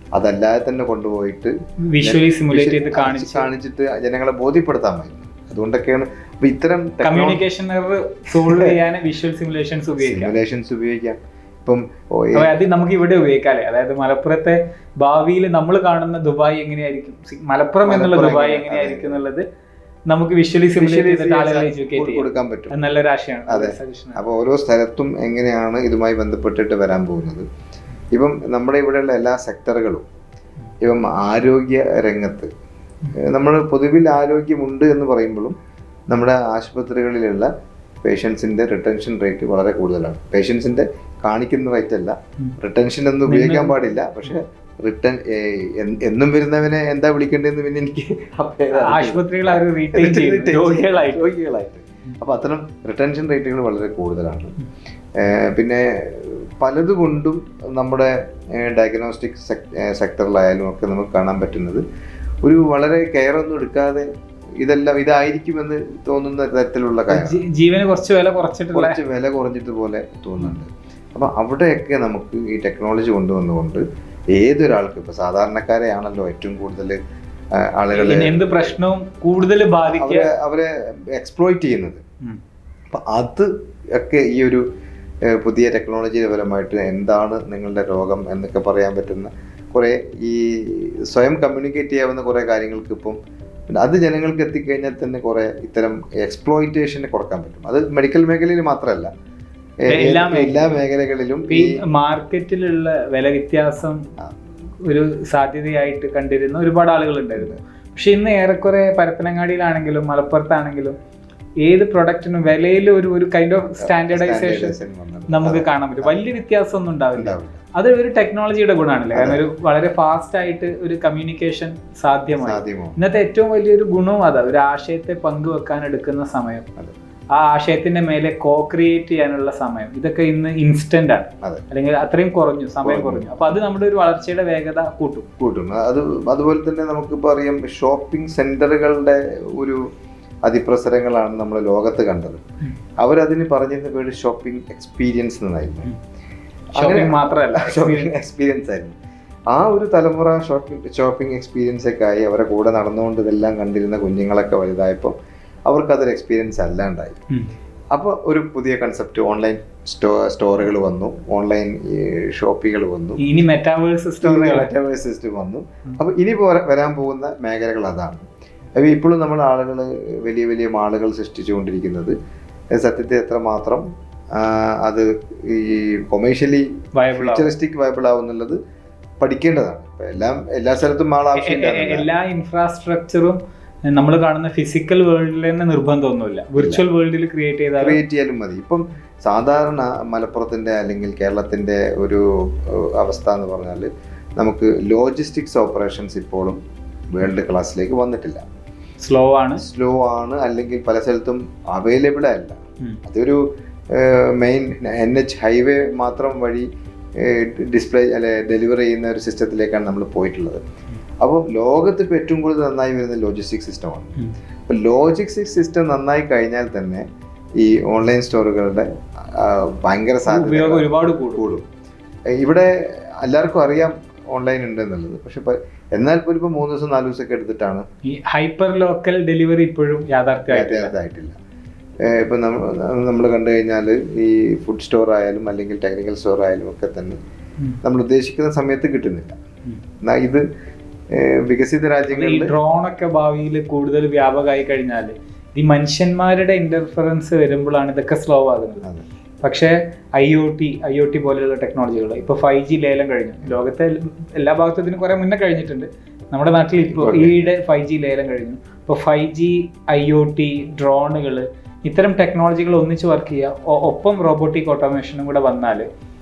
അതല്ലാതെ തന്നെ കൊണ്ടുപോയിട്ട് വിഷ്വലി സിമുലേറ്റ് ചെയ്ത് കാണിച്ച് കാണിച്ച് കാണിച്ചിട്ട് ജനങ്ങളെ ബോധ്യപ്പെടുത്താമായിരുന്നു അതുകൊണ്ടൊക്കെയാണ് അപ്പൊ ഇത്തരം കമ്മ്യൂണിക്കേഷൻ സോൾവ് ചെയ്യാൻ വിഷ്വൽ സിമുലേഷൻസ് ഉപയോഗിക്കാം സിമുലേഷൻസ് ഉപയോഗിക്കാം ഇപ്പം ഓ, ഏ- അപ്പൊ അത് നമുക്ക് ഇവിടെ ഉപയോഗിക്കാല്ലേ അതായത് മലപ്പുറത്തെ ഭാവിയിൽ നമ്മൾ കാണുന്ന ദുബായ് എങ്ങനെയായിരിക്കും സി- മലപ്പുറം എന്നുള്ള മലപ്പുറം ദുബായ് എങ്ങനെ- എങ്ങനെയായിരിക്കും എന്നുള്ളത് നമുക്ക് വിഷ്വലി സിമുലേറ്റ് visually ചെയ്തിട്ട് ആളുകളെ ചെയ്യാൻ എഡ്യൂക്കേറ്റ് ചെയ്യാം കൊടുക്കാൻ പറ്റും അത് നല്ലൊരു ആശയമാണ് അതെ. സജഷൻ അപ്പോൾ ഓരോ സ്ഥലത്തും എങ്ങനെയാണ് ഇതുമായി ബന്ധപ്പെട്ടിട്ട് വരാൻ പോകുന്നത് ഇപ്പം നമ്മുടെ ഇവിടെയുള്ള എല്ലാ സെക്ടറുകളും ഇപ്പം ആരോഗ്യ രംഗത്ത് നമ്മൾ പൊതുവിൽ ആരോഗ്യമുണ്ട് എന്ന് പറയുമ്പോഴും നമ്മുടെ ആശുപത്രികളിലുള്ള പേഷ്യൻസിന്റെ റിട്ടൻഷൻ റേറ്റ് വളരെ കൂടുതലാണ് പേഷ്യൻസിന്റെ കാണിക്കുന്ന റേറ്റ് അല്ല ഉം. റിട്ടൻഷൻ എന്ന് ഉപയോഗിക്കാൻ പാടില്ല പക്ഷെ റിട്ടേൺ എന്നും വരുന്നവനെ എന്താ വിളിക്കേണ്ടതെന്ന് പിന്നെ എനിക്ക് ആ പേര് അറിയില്ല. ആശുപത്രികൾ അവർ റീറ്റെയിൻ ചെയ്യും Retain രോഗികളായിട്ട് രോഗികളായിട്ട് അപ്പൊ അത്തരം റിട്ടൻഷൻ റേറ്റുകൾ വളരെ കൂടുതലാണ് ഏഹ് പിന്നെ പലതുകൊണ്ടും നമ്മുടെ ഡയഗ്നോസ്റ്റിക് സെക്ടറിലായാലും ഒക്കെ നമുക്ക് കാണാൻ പറ്റുന്നത് ഒരു വളരെ കെയർ ഒന്നും എടുക്കാതെ ഇതെല്ലാം ഇതായിരിക്കുമെന്ന് തോന്നുന്ന തരത്തിലുള്ള കാര്യം ജീ- ജീവന് കുറച്ച് വില കുറച്ചിട്ടുള്ള കുറച്ച് വില കുറഞ്ഞിട്ട് പോലെ തോന്നുന്നുണ്ട് അപ്പൊ അവിടെയൊക്കെ നമുക്ക് ഈ ടെക്നോളജി കൊണ്ടുവന്നുകൊണ്ട് ഏതൊരാൾക്കും ഇപ്പൊ സാധാരണക്കാരെയാണല്ലോ ഏറ്റവും കൂടുതൽ ആളുകൾ ഇനി എന്ത് പ്രശ്നവും കൂടുതൽ ബാധിക്കുക അവരെ അവരെ എക്സ്പ്ലോയിറ്റ് ചെയ്യുന്നത് ഉം. അപ്പൊ അത് ഒക്കെ ഈ ഒരു ഏഹ്, പുതിയ ടെക്നോളജി പരമായിട്ട് എന്താണ് നിങ്ങളുടെ രോഗം എന്നൊക്കെ പറയാൻ പറ്റുന്ന കുറെ ഈ സ്വയം കമ്മ്യൂണിക്കേറ്റ് ചെയ്യാവുന്ന കുറെ കാര്യങ്ങൾക്ക് ഇപ്പം പിന്നെ അത് ജനങ്ങൾക്ക് എത്തിക്കഴിഞ്ഞാൽ തന്നെ കുറെ ഇത്തരം എക്സ്പ്ലോയിറ്റേഷനെ കുറക്കാൻ പറ്റും അത് മെഡിക്കൽ മേഖലയിൽ മാത്രമല്ല ഏഹ്, എല്ലാ എല്ലാ മേഖലകളിലും ഈ ഈ മാർക്കറ്റിലുള്ള വില വ്യത്യാസം ആ. ഒരു സാധ്യതയായിട്ട് കണ്ടിരുന്ന ഒരുപാട് ആളുകൾ ഉണ്ടായിരുന്നു പക്ഷെ ഇന്ന് ഏറെക്കുറെ പരപ്പനങ്ങാടിയിലാണെങ്കിലും മലപ്പുറത്താണെങ്കിലും ഏത് പ്രൊഡക്റ്റിനും വിലയിൽ ഒരു ഒരു കൈൻഡ് ഓഫ് സ്റ്റാൻഡേർഡൈസേഷൻ standardization വന്നത്. നമുക്ക് അതെ. കാണാൻ പറ്റും വലിയ വ്യത്യാസമൊന്നും ഉണ്ടാവില്ല ഉണ്ടാവില്ല. അത് ഒരു ടെക്നോളജിയുടെ ഗുണമാണല്ലേ കാരണം ഒരു വളരെ ഫാസ്റ്റ് ആയിട്ട് ഒരു കമ്മ്യൂണിക്കേഷൻ സാധ്യമായി സാധ്യമോ ഇന്നത്തെ ഏറ്റവും വലിയൊരു ഗുണവും അതാ ഒരു ആശയത്തെ പങ്കുവെക്കാൻ എടുക്കുന്ന സമയം അതെ. ആ ആശയത്തിന്റെ മേലെ കോ ക്രിയേറ്റ് ചെയ്യാനുള്ള സമയം ഇതൊക്കെ ഇന്ന് ഇൻസ്റ്റന്റ് ആണ് അതെ. അല്ലെങ്കിൽ അത്രയും കുറഞ്ഞു സമയം കുറഞ്ഞു. കുറഞ്ഞു അപ്പൊ അത് നമ്മുടെ ഒരു വളർച്ചയുടെ വേഗത കൂട്ടും കൂട്ടും അത് അതുപോലെ തന്നെ നമുക്കിപ്പോൾ അറിയാം ഷോപ്പിംഗ് സെന്ററുകളുടെ ഒരു അതിപ്രസരങ്ങളാണ് നമ്മൾ ലോകത്ത് കണ്ടത് ഉം. അവരതിന് പറഞ്ഞിരുന്ന പേര് ഷോപ്പിംഗ് എക്സ്പീരിയൻസ് എന്നായിരുന്നു ഉം. ഷോപ്പിംഗ് മാത്രമല്ല ഷോപ്പിംഗ് എക്സ്പീരിയൻസ് ആയിരുന്നു ആ ഒരു തലമുറ ഷോപ്പിംഗ് ഷോപ്പിംഗ് എക്സ്പീരിയൻസ് ഒക്കെ ആയി അവരെ കൂടെ നടന്നുകൊണ്ട് ഇതെല്ലാം കണ്ടിരുന്ന കുഞ്ഞുങ്ങളൊക്കെ വലുതായപ്പോൾ അവർക്കതൊരു എക്സ്പീരിയൻസ് അല്ലാണ്ടായി ഉം. അപ്പോൾ ഒരു പുതിയ കൺസെപ്റ്റ് ഓൺലൈൻ സ്റ്റോ സ്റ്റോറുകൾ വന്നു ഓൺലൈൻ ഷോപ്പികൾ വന്നു ഇനി മെറ്റാവേഴ്സ് സ്റ്റോറുകൾ മെറ്റാവേഴ്സ് സിസ്റ്റം വന്നു അപ്പൊ ഇനി പോ- വരാൻ പോകുന്ന മേഖലകൾ അതാണ് അപ്പൊ ഇപ്പോഴും നമ്മൾ ആളുകൾ വലിയ വലിയ മാളുകൾ സൃഷ്ടിച്ചുകൊണ്ടിരിക്കുന്നത് സത്യത്തെ എത്രമാത്രം ആ, അത് ഈ കൊമേഴ്ഷ്യലി വയബിൾ ഫ്യൂച്ചറിസ്റ്റിക് വയബിൾ ആവുന്നുള്ളത് പഠിക്കേണ്ടതാണ് ഇപ്പൊ എല്ലാം എല്ലാ സ്ഥലത്തും മാൾ ആവശ്യമില്ല എല്ലാ ഇൻഫ്രാസ്ട്രക്ചറും നമ്മൾ കാണുന്ന ഫിസിക്കൽ വേൾഡിൽ തന്നെ നിർബന്ധമൊന്നുമില്ല വിർച്വൽ വേൾഡിൽ ക്രിയേറ്റ് ചെയ്താൽ ക്രിയേറ്റ് ചെയ്യാനും മതി ഇപ്പം സാധാരണ മലപ്പുറത്തിന്റെ അല്ലെങ്കിൽ കേരളത്തിന്റെ ഒരു ഏഹ്, അവസ്ഥ എന്ന് പറഞ്ഞാൽ നമുക്ക് ലോജിസ്റ്റിക്സ് ഓപ്പറേഷൻസ് ഇപ്പോഴും വേൾഡ് ക്ലാസ്സിലേക്ക് വന്നിട്ടില്ല സ്ലോ ആണ് സ്ലോ ആണ് അല്ലെങ്കിൽ പല സ്ഥലത്തും അവൈലബിൾ അല്ല ഉം. അതൊരു മെയിൻ എൻ എച്ച് ഹൈവേ മാത്രം വഴി ഡിസ്പ്ലേ അല്ലെ ഡെലിവർ ചെയ്യുന്ന ഒരു സിസ്റ്റത്തിലേക്കാണ് നമ്മൾ പോയിട്ടുള്ളത് അപ്പോൾ ലോകത്ത് ഇപ്പോൾ ഏറ്റവും കൂടുതൽ നന്നായി വരുന്ന ലോജിസ്റ്റിക് സിസ്റ്റമാണ് ഉം. അപ്പോൾ ലോജിസ്റ്റിക് സിസ്റ്റം നന്നായി കഴിഞ്ഞാൽ തന്നെ ഈ ഓൺലൈൻ സ്റ്റോറുകളുടെ ആ, ഭയങ്കര സാധ്യത ഉപയോഗം ഒരുപാട് കൂടും കൂടും ഏഹ് ഇവിടെ എല്ലാവർക്കും അറിയാം ഓൺലൈൻ ഉണ്ട് എന്നുള്ളത് പക്ഷെ ഇപ്പൊ- എന്നാൽ പോലും ഇപ്പോൾ മൂന്ന് ദിവസം നാല് ദിവസമൊക്കെ എടുത്തിട്ടാണ് ഈ ഹൈപ്പർ ലോക്കൽ ഡെലിവറി ഇപ്പോഴും യാഥാർത്ഥ്യമായിട്ടില്ല ഇതായിട്ടില്ല ഇപ്പൊ നമ്മൾ കണ്ടു കഴിഞ്ഞാൽ ഈ ഫുഡ് സ്റ്റോർ ആയാലും അല്ലെങ്കിൽ ടെക്നിക്കൽ സ്റ്റോർ ആയാലും ഒക്കെ തന്നെ ഉം. നമ്മൾ ഉദ്ദേശിക്കുന്ന സമയത്ത് കിട്ടുന്നില്ല ഉം. എന്നാൽ ഇത് ഏഹ് വികസിത ഈ രാജ്യങ്ങളിൽ ഡ്രോൺ ഒക്കെ ഭാവിയിൽ കൂടുതൽ വ്യാപകമായി കഴിഞ്ഞാൽ ഈ മനുഷ്യന്മാരുടെ ഇന്റർഫറൻസ് വരുമ്പോഴാണ് ഇതൊക്കെ സ്ലോ ആകുന്നത് അതെ. പക്ഷേ I O T I O T പോലെയുള്ള ടെക്നോളജികൾ ഇപ്പൊ ഫൈവ് ജി ലേലം കഴിഞ്ഞു ലോകത്തെ എല്ലാ ഭാഗത്തും ഇതിന് കുറെ മുന്നേ കഴിഞ്ഞിട്ടുണ്ട് നമ്മുടെ നാട്ടിൽ ഇപ്പോൾ ഇപ്പോൾ ഈയിടെ ഫൈവ് ജി ലേലം കഴിഞ്ഞു ഇപ്പോൾ five G I O T ഡ്രോണുകൾ ഇത്തരം ടെക്നോളജികൾ ഒന്നിച്ച് വർക്ക് ചെയ്യുക ഒ- ഒപ്പം റോബോട്ടിക് ഓട്ടോമേഷനും കൂടെ വന്നാൽ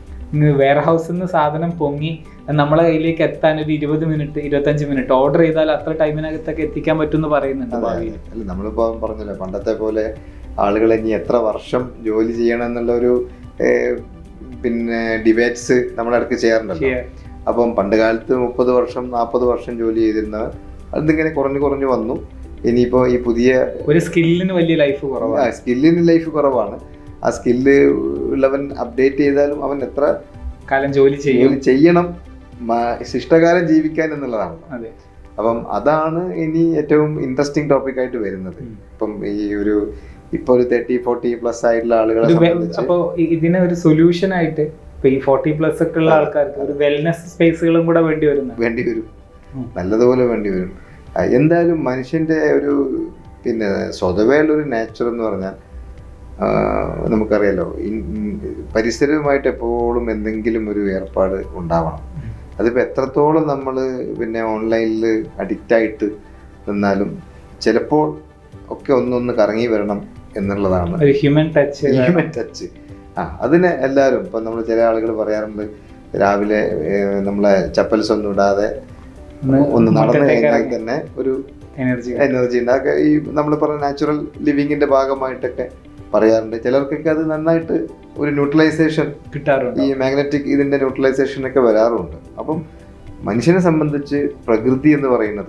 വെയർ ഹൗസിൽ നിന്ന് സാധനം പൊങ്ങി നമ്മളെ കയ്യിലേക്ക് എത്താൻ ഒരു ഇരുപത് മിനിറ്റ് ഇരുപത്തഞ്ച് മിനിറ്റ് ഓർഡർ ചെയ്താൽ അത്ര ടൈമിനകത്തൊക്കെ എത്തിക്കാൻ പറ്റും എന്ന് പറയുന്നുണ്ട് അതെ, ഭാവിയിൽ അതെ. അല്ല നമ്മളിപ്പോ പറഞ്ഞല്ലോ പണ്ടത്തെ പോലെ ആളുകൾ ഇനി എത്ര വർഷം ജോലി ചെയ്യണം എന്നുള്ള ഒരു ഏഹ്, പിന്നെ ഡിബേറ്റ്സ് നമ്മുടെ ഇടയ്ക്ക് ചെയ്യാറുണ്ടല്ലോ ചെയ്യാൻ. അപ്പം പണ്ട് കാലത്ത് മുപ്പത് വർഷം നാൽപ്പത് വർഷം ജോലി ചെയ്തിരുന്നവർ അതിങ്ങനെ കുറഞ്ഞു കുറഞ്ഞു വന്നു ഇനിയിപ്പോൾ ഈ പുതിയ ഒരു സ്കില്ലിന് വലിയ ലൈഫ് കുറവാണ് സ്കില്ലിന് ലൈഫ് കുറവാണ് ആ സ്കില്ല് ഉള്ളവൻ അപ്ഡേറ്റ് ചെയ്താലും അവൻ എത്ര കാലം ജോലി ചെയ്യും ജോലി ചെയ്യണം മ- ശിഷ്ടകാലം ജീവിക്കാൻ എന്നുള്ളതാണ് അതെ അപ്പം അതാണ് ഇനി ഏറ്റവും ഇൻട്രസ്റ്റിംഗ് ടോപ്പിക് ആയിട്ട് വരുന്നത് ഉം. ഇപ്പം ഈ ഒരു ഇപ്പൊ ഒരു തേർട്ടി ഫോർട്ടി പ്ലസ് ആയിട്ടുള്ള ആളുകളെ ഒരു വെ- സംബന്ധിച്ച് അപ്പോ ഇ- ഇതിന് ഒരു സൊല്യൂഷൻ ആയിട്ട് ഇപ്പൊ ഈ ഫോർട്ടി പ്ലസ് ഒക്കെ ഉള്ള ആൾക്കാർക്ക് ഒരു വെൽനെസ് സ്പേസുകളും കൂടെ വേണ്ടി വരുന്നത് വേണ്ടി വരും ഉം. നല്ലതുപോലെ വേണ്ടി വരും ആ, എന്തായാലും മനുഷ്യന്റെ ഒരു പിന്നെ സ്വതവേ ഉള്ള ഒരു നേച്ചർ എന്ന് പറഞ്ഞാൽ ആ, നമുക്കറിയാലോ ഇൻ- ഇൻ- പരിസരവുമായിട്ട് എപ്പോഴും എന്തെങ്കിലും ഒരു ഏർപ്പാട് ഉണ്ടാവണം അതിപ്പോൾ എത്രത്തോളം നമ്മൾ പിന്നെ ഓൺലൈനിൽ അഡിക്റ്റായിട്ട് നിന്നാലും ചിലപ്പോൾ ഒക്കെ ഒന്നൊന്ന് കറങ്ങി വരണം എന്നുള്ളതാണ് ഒരു ഹ്യൂമൻ ടച്ച് ഹ്യൂമൻ ടച്ച് ആ അതിന് എല്ലാവരും ഇപ്പം നമ്മൾ ചില ആളുകൾ പറയാറുണ്ട് രാവിലെ ഏഹ്, നമ്മളെ ചപ്പൽസ് ഒന്നും ഇടാതെ ഒന്ന് നടന്നു കഴിഞ്ഞാൽ തന്നെ ഒരു എനർജി എനർജി ഉണ്ട് അതൊക്കെ ഈ നമ്മൾ പറഞ്ഞ നാച്ചുറൽ ലിവിങ്ങിന്റെ ഭാഗമായിട്ടൊക്കെ പറയാറുണ്ട് ചിലർക്കൊക്കെ അത് നന്നായിട്ട് ഒരു ന്യൂട്രലൈസേഷൻ കിട്ടാറുണ്ട് ഈ മാഗ്നറ്റിക് ഇതിന്റെ ന്യൂട്രലൈസേഷൻ ഒക്കെ വരാറുണ്ട് അപ്പം മനുഷ്യനെ സംബന്ധിച്ച് പ്രകൃതി എന്ന് പറയുന്നത്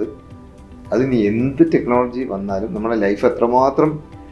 അതിന് എന്ത് ടെക്നോളജി വന്നാലും നമ്മുടെ ലൈഫ് എത്രമാത്രം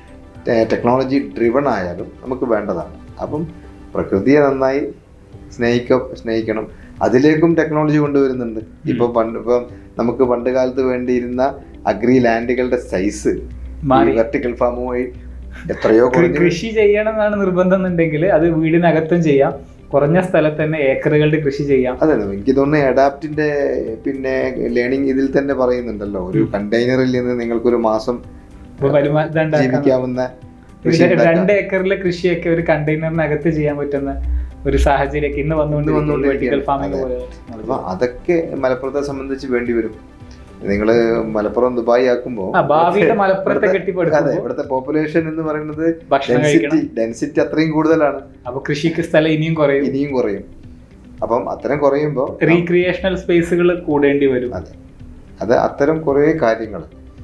ടെക്നോളജി ഡ്രിവൺ ആയാലും നമുക്ക് വേണ്ടതാണ് അപ്പം പ്രകൃതിയെ നന്നായി സ്നേഹിക്ക സ്നേഹിക്കണം അതിലേക്കും ടെക്നോളജി കൊണ്ടുവരുന്നുണ്ട് ഇപ്പൊ പണ്ട് ഇപ്പം നമുക്ക് പണ്ട് കാലത്ത് വേണ്ടിയിരുന്ന അഗ്രി ലാൻഡുകളുടെ സൈസ് മാറി വെർട്ടിക്കൽ ഫാമുമായി എത്രയോ കൃ- കുറഞ്ഞു കൃഷി ചെയ്യണം എന്നാണ് നിർബന്ധം എന്നുണ്ടെങ്കിൽ അത് വീടിനകത്തും ചെയ്യാം കുറഞ്ഞ സ്ഥലത്ത് തന്നെ ഏക്കറുകളുടെ കൃഷി ചെയ്യാം അതെ എനിക്ക് തോന്നുന്നു അഡാപ്റ്റിന്റെ പിന്നെ ലേണിംഗ് ഇതിൽ തന്നെ പറയുന്നുണ്ടല്ലോ ഒരു കണ്ടെയ്നറിൽ നിന്ന് നിങ്ങൾക്കൊരു മാസം ഇപ്പൊ വരുമാനം ഇതുണ്ടാക്കാൻ ജീവിക്കാവുന്ന ഒരു കൃഷി ഉണ്ടാക്കാം. രണ്ട് ഏക്കറിലെ കൃഷിയൊക്കെ ഒരു കണ്ടെയ്നറിനകത്ത് ചെയ്യാൻ പറ്റുന്ന ഒരു സാഹചര്യമൊക്കെ ഇന്ന് വന്നുകൊണ്ട് വന്നുകൊണ്ടിരിക്കുകയാണ്. വെർട്ടിക്കൽ ഫാമിംഗ് അതെ. പോലെ അപ്പൊ അതൊക്കെ മലപ്പുറത്തെ സംബന്ധിച്ച് വേണ്ടി വരും നിങ്ങള് മലപ്പുറം ദുബായ് ആക്കുമ്പോ ആ ഭാവിയുടെ മലപ്പുറത്തെ അതെ കെട്ടിപ്പടുക്കുമ്പോൾ ഇവിടുത്തെ പോപ്പുലേഷൻ എന്ന് പറയുന്നത് ഭക്ഷണം ഡെൻസിറ്റി കഴിക്കണം ഡെൻസിറ്റി അത്രയും കൂടുതലാണ് അപ്പൊ കൃഷിക്ക് സ്ഥലം ഇനിയും കുറയും ഇനിയും കുറയും അപ്പം അത്തരം കുറയുമ്പോൾ റീക്രിയേഷണൽ സ്പേസുകൾ കൂടേണ്ടി വരും അതെ അത് അത്തരം കുറേ കാര്യങ്ങൾ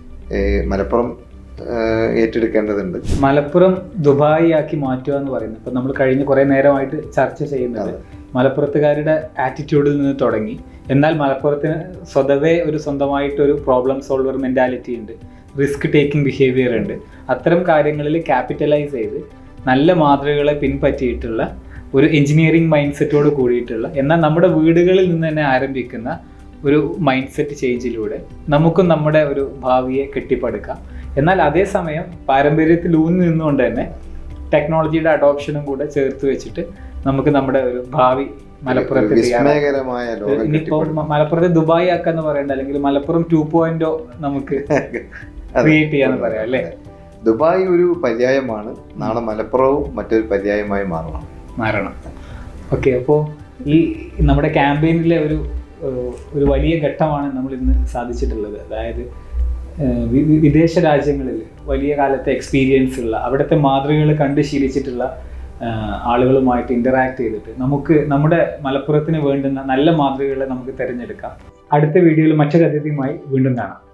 മലപ്പുറം ഏഹ്, ഏറ്റെടുക്കേണ്ടതുണ്ട് മലപ്പുറം ദുബായി ആക്കി മാറ്റുക എന്ന് പറയുന്നത് ഇപ്പൊ നമ്മൾ കഴിഞ്ഞ കുറെ നേരമായിട്ട് ചർച്ച ചെയ്യുന്നത് അതെ. മലപ്പുറത്തുകാരുടെ ആറ്റിറ്റ്യൂഡിൽ നിന്ന് തുടങ്ങി എന്നാൽ മലപ്പുറത്തിന് സ്വതവേ ഒരു സ്വന്തമായിട്ട് ഒരു പ്രോബ്ലം സോൾവർ മെന്റാലിറ്റി ഉണ്ട് റിസ്ക് ടേക്കിംഗ് ബിഹേവിയർ ഉണ്ട് അത്തരം കാര്യങ്ങളിൽ ക്യാപിറ്റലൈസ് ചെയ്ത് നല്ല മാതൃകകളെ പിൻപറ്റിയിട്ടുള്ള ഒരു എഞ്ചിനീയറിംഗ് മൈൻഡ് സെറ്റോട് കൂടിയിട്ടുള്ള എന്നാൽ നമ്മുടെ വീടുകളിൽ നിന്ന് തന്നെ ആരംഭിക്കുന്ന ഒരു മൈൻഡ് സെറ്റ് ചേഞ്ചിലൂടെ നമുക്കും നമ്മുടെ ഒരു ഭാവിയെ കെട്ടിപ്പടുക്കാം എന്നാൽ അതേസമയം പാരമ്പര്യത്തിൽ ഊന്നി നിന്നുകൊണ്ട് തന്നെ ടെക്നോളജിയുടെ അഡോപ്ഷനും കൂടെ ചേർത്ത് വെച്ചിട്ട് നമുക്ക് നമ്മുടെ ഒരു ഭാവി മലപ്പുറത്ത് തയ്യാറാക്കാം വിസ്മയകരമായ ലോകം ഇനിയിപ്പോ കെട്ടിപ്പടുക്കും. മ- മലപ്പുറത്തെ ദുബായ് ആക്കാന്ന് പറയണ്ട അല്ലെങ്കിൽ മലപ്പുറം ടു പോയിന്റോ നമുക്ക് അതെ. ക്രിയേറ്റ് ചെയ്യാന്ന് പറയാം അല്ലേ ദുബായ് ഒരു പര്യായമാണ് നാളെ മലപ്പുറവും മറ്റൊരു പര്യായമായി മാറണം മാറണം ഓക്കെ അപ്പോൾ ഈ നമ്മുടെ ക്യാമ്പയിനിലെ ഒരു ഏഹ്, ഒരു വലിയ ഘട്ടമാണ് നമ്മൾ ഇന്ന് സാധിച്ചിട്ടുള്ളത് അതായത് ഏഹ്, വി- വി- വിദേശ രാജ്യങ്ങളിൽ വലിയ കാലത്തെ എക്സ്പീരിയൻസ് ഉള്ള അവിടുത്തെ മാതൃകകൾ കണ്ട് ശീലിച്ചിട്ടുള്ള ഏഹ്, ആളുകളുമായിട്ട് ഇൻ്ററാക്ട് ചെയ്തിട്ട് നമുക്ക് നമ്മുടെ മലപ്പുറത്തിന് വേണ്ടുന്ന നല്ല മാതൃകകളെ നമുക്ക് തിരഞ്ഞെടുക്കാം അടുത്ത വീഡിയോയിൽ മറ്റൊരു അതിഥിയുമായി വീണ്ടും കാണാം